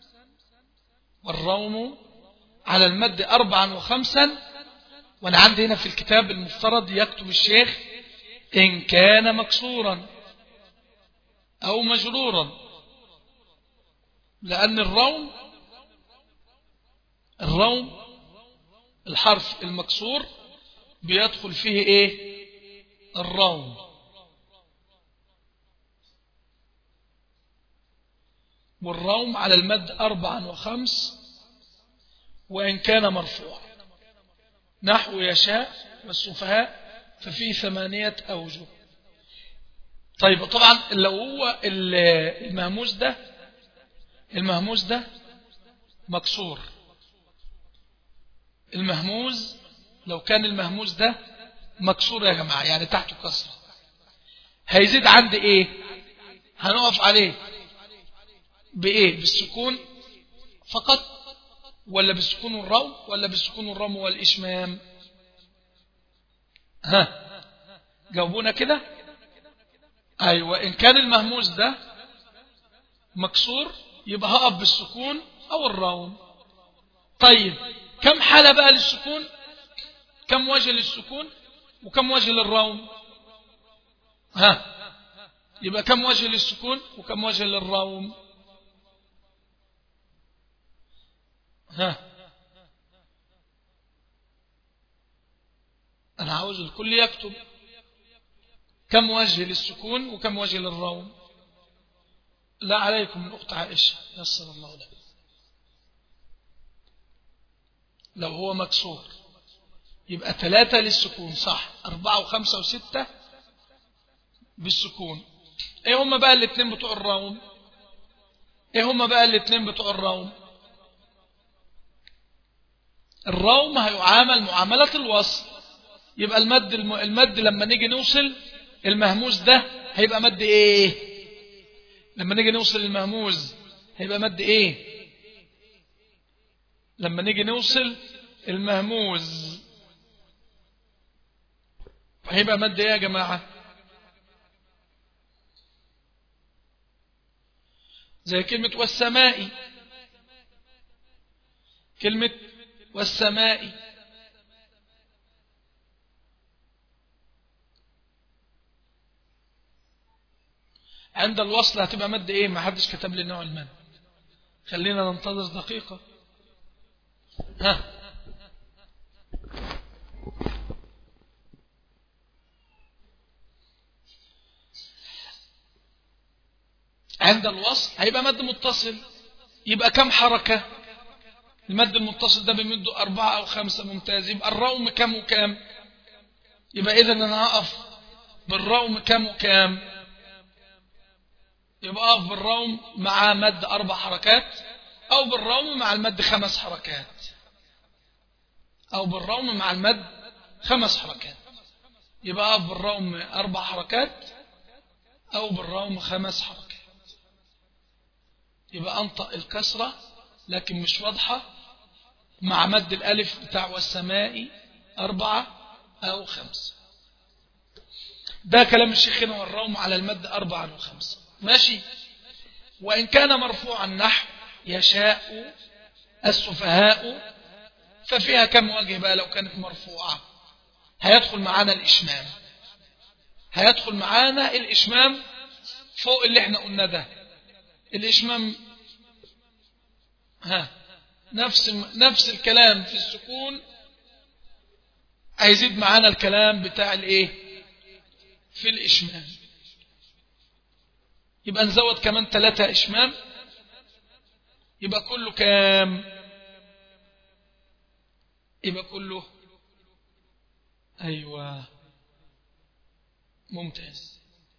والروم على المد أربعا وخمسا وأنا عندي هنا في الكتاب المفترض يكتب الشيخ إن كان مكسورا أو مجرورا لأن الروم الروم الحرف المكسور بيدخل فيه إيه الروم والروم على المد أربعا وخمس وإن كان مرفوعا نحو يشاء والسفهاء ففي ثمانية أوجه طيب طبعا لو هو المهموس ده المهموس ده مكسور المهموز لو كان المهموز ده مكسور يا جماعة يعني تحته كسرة هيزيد عندي ايه هنقف عليه بايه بالسكون فقط ولا بالسكون والروم ولا بالسكون والروم والإشمام ها جاوبونا كده أيوة إن كان المهموس ده مكسور يبقى هقف بالسكون أو الروم طيب كم حالة بقى للسكون كم وجه للسكون وكم وجه للروم ها يبقى كم وجه للسكون وكم وجه للروم ها أنا عاوز الكل يكتب كم وجه للسكون وكم وجه للروم لا عليكم الأخت عائشة يسر الله لك لو هو مكسور يبقى ثلاثة للسكون صح أربعة وخمسة وستة بالسكون ايه هم بقى الاثنين بتوع الروم ايه هم بقى الاثنين بتوع الروم الروم هيعامل معاملة الوصل يبقى المد الم... المد لما نيجي نوصل المهموز ده هيبقى مد ايه لما نيجي نوصل المهموز هيبقى مد ايه لما نيجي نوصل المهموز هيبقى مد ايه يا جماعة زي كلمة والسماء كلمة والسماء عند الوصل هتبقى مد ايه ما حدش كتب لي نوع المد خلينا ننتظر دقيقة ها عند الوصل هيبقى مد متصل يبقى كم حركة المد المتصل ده بمده أربعة أو خمسة ممتاز يبقى الروم كم وكام يبقى إذا أنا هقف بالروم كم وكام يبقى أقف بالروم مع مد أربع حركات أو بالروم مع المد خمس حركات أو بالروم مع المد خمس حركات يبقى أقف بالروم أربع حركات أو بالروم خمس حركات يبقى أنطق الكسرة لكن مش واضحة مع مد الألف بتاع والسماء أربعة أو خمسة ده كلام الشيخ هنا والروم على المد أربعة وخمسة ماشي وإن كان مرفوعا نحو يشاء السفهاء ففيها كم وجه بقى لو كانت مرفوعة هيدخل معانا الإشمام هيدخل معانا الإشمام فوق اللي احنا قلنا ده الإشمام ها نفس نفس الكلام في السكون هيزيد معانا الكلام بتاع الايه في الإشمام يبقى نزود كمان ثلاثة إشمام يبقى كله كام يبقى كله أيوة ممتاز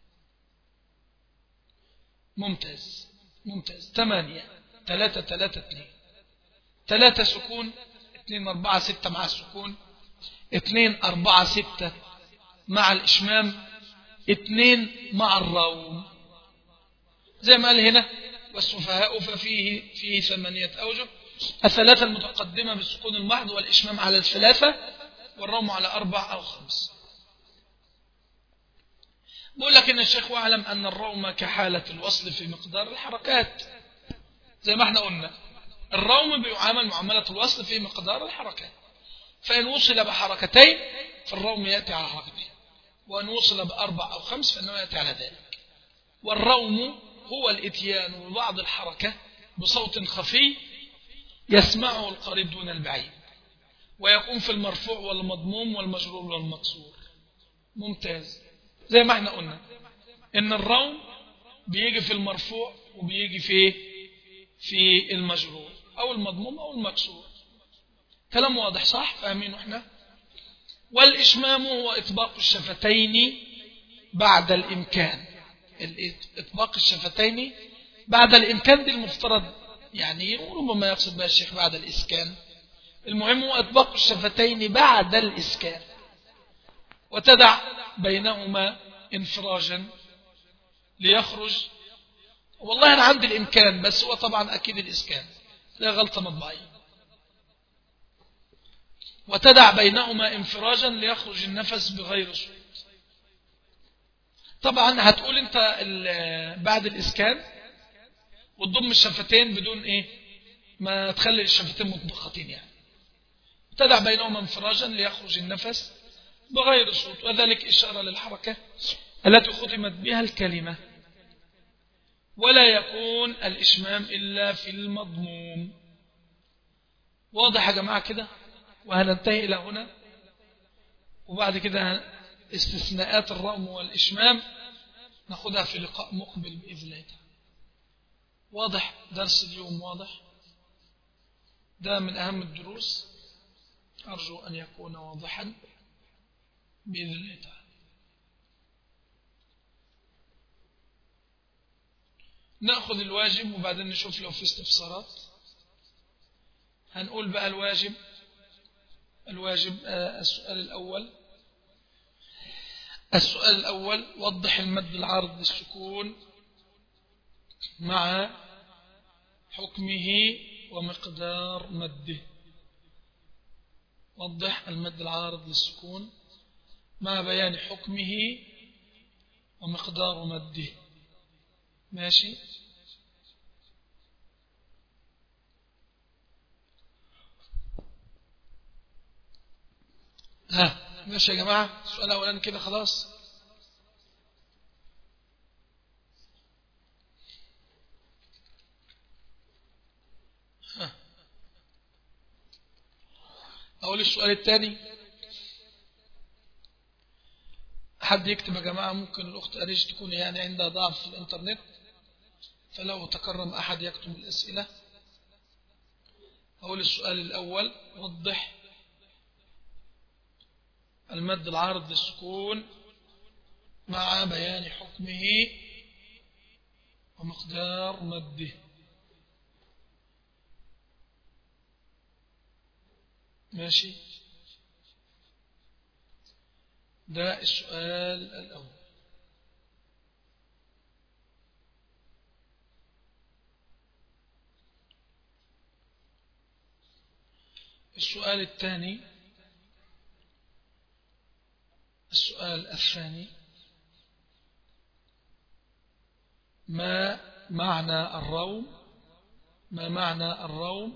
ممتاز ممتاز ثمانية ثلاثة ثلاثة اثنين ثلاثة سكون اثنين أربعة ستة مع السكون اثنين أربعة ستة مع الإشمام اثنين مع الروم زي ما قال هنا والسفهاء ففيه فيه ثمانية أوجه الثلاثة المتقدمة بالسكون المحض والإشمام على الثلاثة والروم على أربع أو خمس بقول لك إن الشيخ واعلم أن الروم كحالة الوصل في مقدار الحركات زي ما احنا قلنا الروم بيعامل معاملة الوصل في مقدار الحركات فإن وصل بحركتين فالروم يأتي على حركتين وإن وصل بأربع أو خمس فإنه يأتي على ذلك والروم هو الاتيان ببعض الحركة بصوت خفي يسمعه القريب دون البعيد ويكون في المرفوع والمضموم والمجرور والمقصور ممتاز زي ما احنا قلنا ان الروم بيجي في المرفوع وبيجي في في المجرور او المضموم او المكسور كلام واضح صح فاهمين احنا والاشمام هو اطباق الشفتين بعد الامكان إطباق الشفتين بعد الإمكان دي المفترض يعني ربما يقصد بها الشيخ بعد الإسكان المهم هو إطباق الشفتين بعد الإسكان وتدع بينهما انفراجا ليخرج والله أنا عندي الإمكان بس هو طبعا أكيد الإسكان لا غلطة مطبعية وتدع بينهما انفراجا ليخرج النفس بغير صوت طبعا هتقول انت بعد الإسكان وتضم الشفتين بدون ايه ما تخلي الشفتين مطبختين يعني تدع بينهما انفراجا ليخرج النفس بغير صوت وذلك إشارة للحركة التي ختمت بها الكلمة ولا يكون الإشمام إلا في المضموم واضح يا جماعة كده وهننتهي إلى هنا وبعد كده استثناءات الرأم والإشمام ناخدها في لقاء مقبل بإذن الله واضح درس اليوم واضح ده من أهم الدروس أرجو أن يكون واضحا بإذن الله تعالى نأخذ الواجب وبعدين نشوف لو في استفسارات هنقول بقى الواجب الواجب آه، السؤال الأول السؤال الأول وضح المد العارض للسكون مع حكمه ومقدار مده وضح المد العارض للسكون مع بيان حكمه ومقدار مده ماشي ها ماشي يا جماعة السؤال الأولاني كده خلاص ها أقول السؤال الثاني حد يكتب يا جماعة ممكن الأخت أريج تكون يعني عندها ضعف في الإنترنت فلو تكرم أحد يكتب الأسئلة أقول السؤال الأول وضح المد العارض للسكون مع بيان حكمه ومقدار مده ماشي ده السؤال الأول السؤال الثاني السؤال الثاني ما معنى الروم ما معنى الروم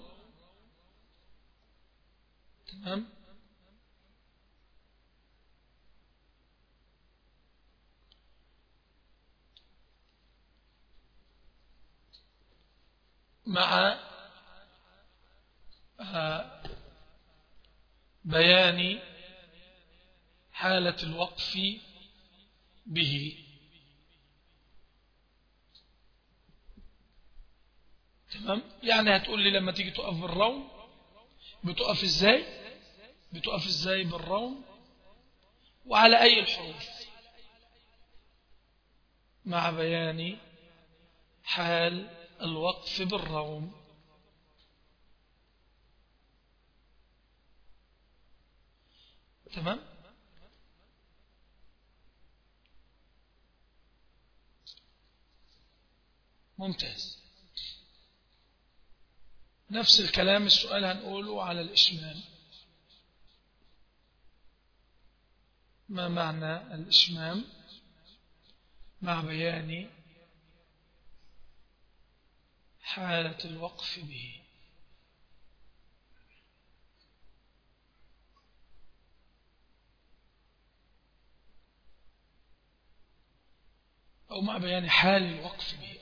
تمام مع آه، بيان حالة الوقف به تمام يعني هتقول لي لما تيجي تقف بالروم بتقف ازاي بتقف ازاي بالروم وعلى اي الحروف مع بيان حال الوقف بالروم تمام ممتاز نفس الكلام السؤال هنقوله على الإشمام ما معنى الإشمام مع بيان حالة الوقف به أو مع بيان حال الوقف به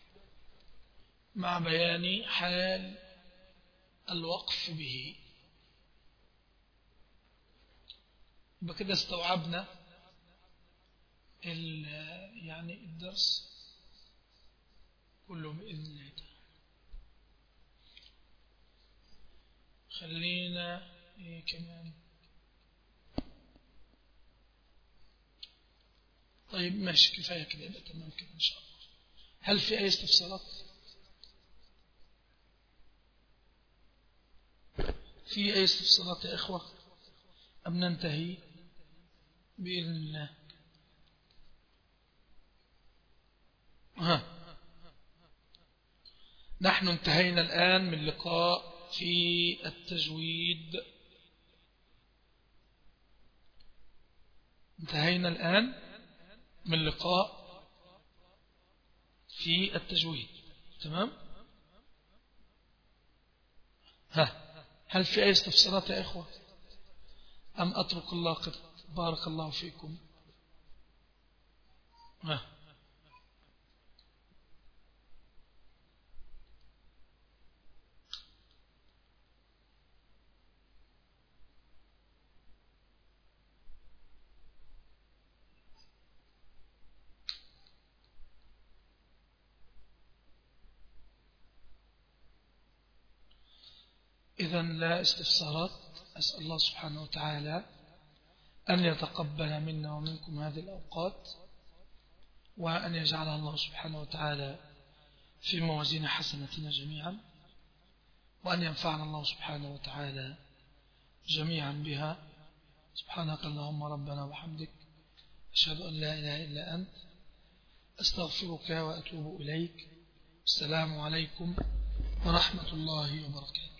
مع بيان حال الوقف به يبقى كده استوعبنا يعني الدرس كله بإذن الله تعالى خلينا إيه كمان طيب ماشي كفاية كده يبقى تمام كده إن شاء الله هل في أي استفسارات في أي استفسارات يا إخوة أم ننتهي بإذن الله ها نحن انتهينا الآن من لقاء في التجويد انتهينا الآن من لقاء في التجويد تمام ها هل في أي استفسارات يا إخوة أم أترك الله قد بارك الله فيكم ها إذا لا استفسارات أسأل الله سبحانه وتعالى أن يتقبل منا ومنكم هذه الأوقات وأن يجعلها الله سبحانه وتعالى في موازين حسنتنا جميعا وأن ينفعنا الله سبحانه وتعالى جميعا بها سبحانك اللهم ربنا وحمدك أشهد أن لا إله إلا أنت أستغفرك وأتوب إليك السلام عليكم ورحمة الله وبركاته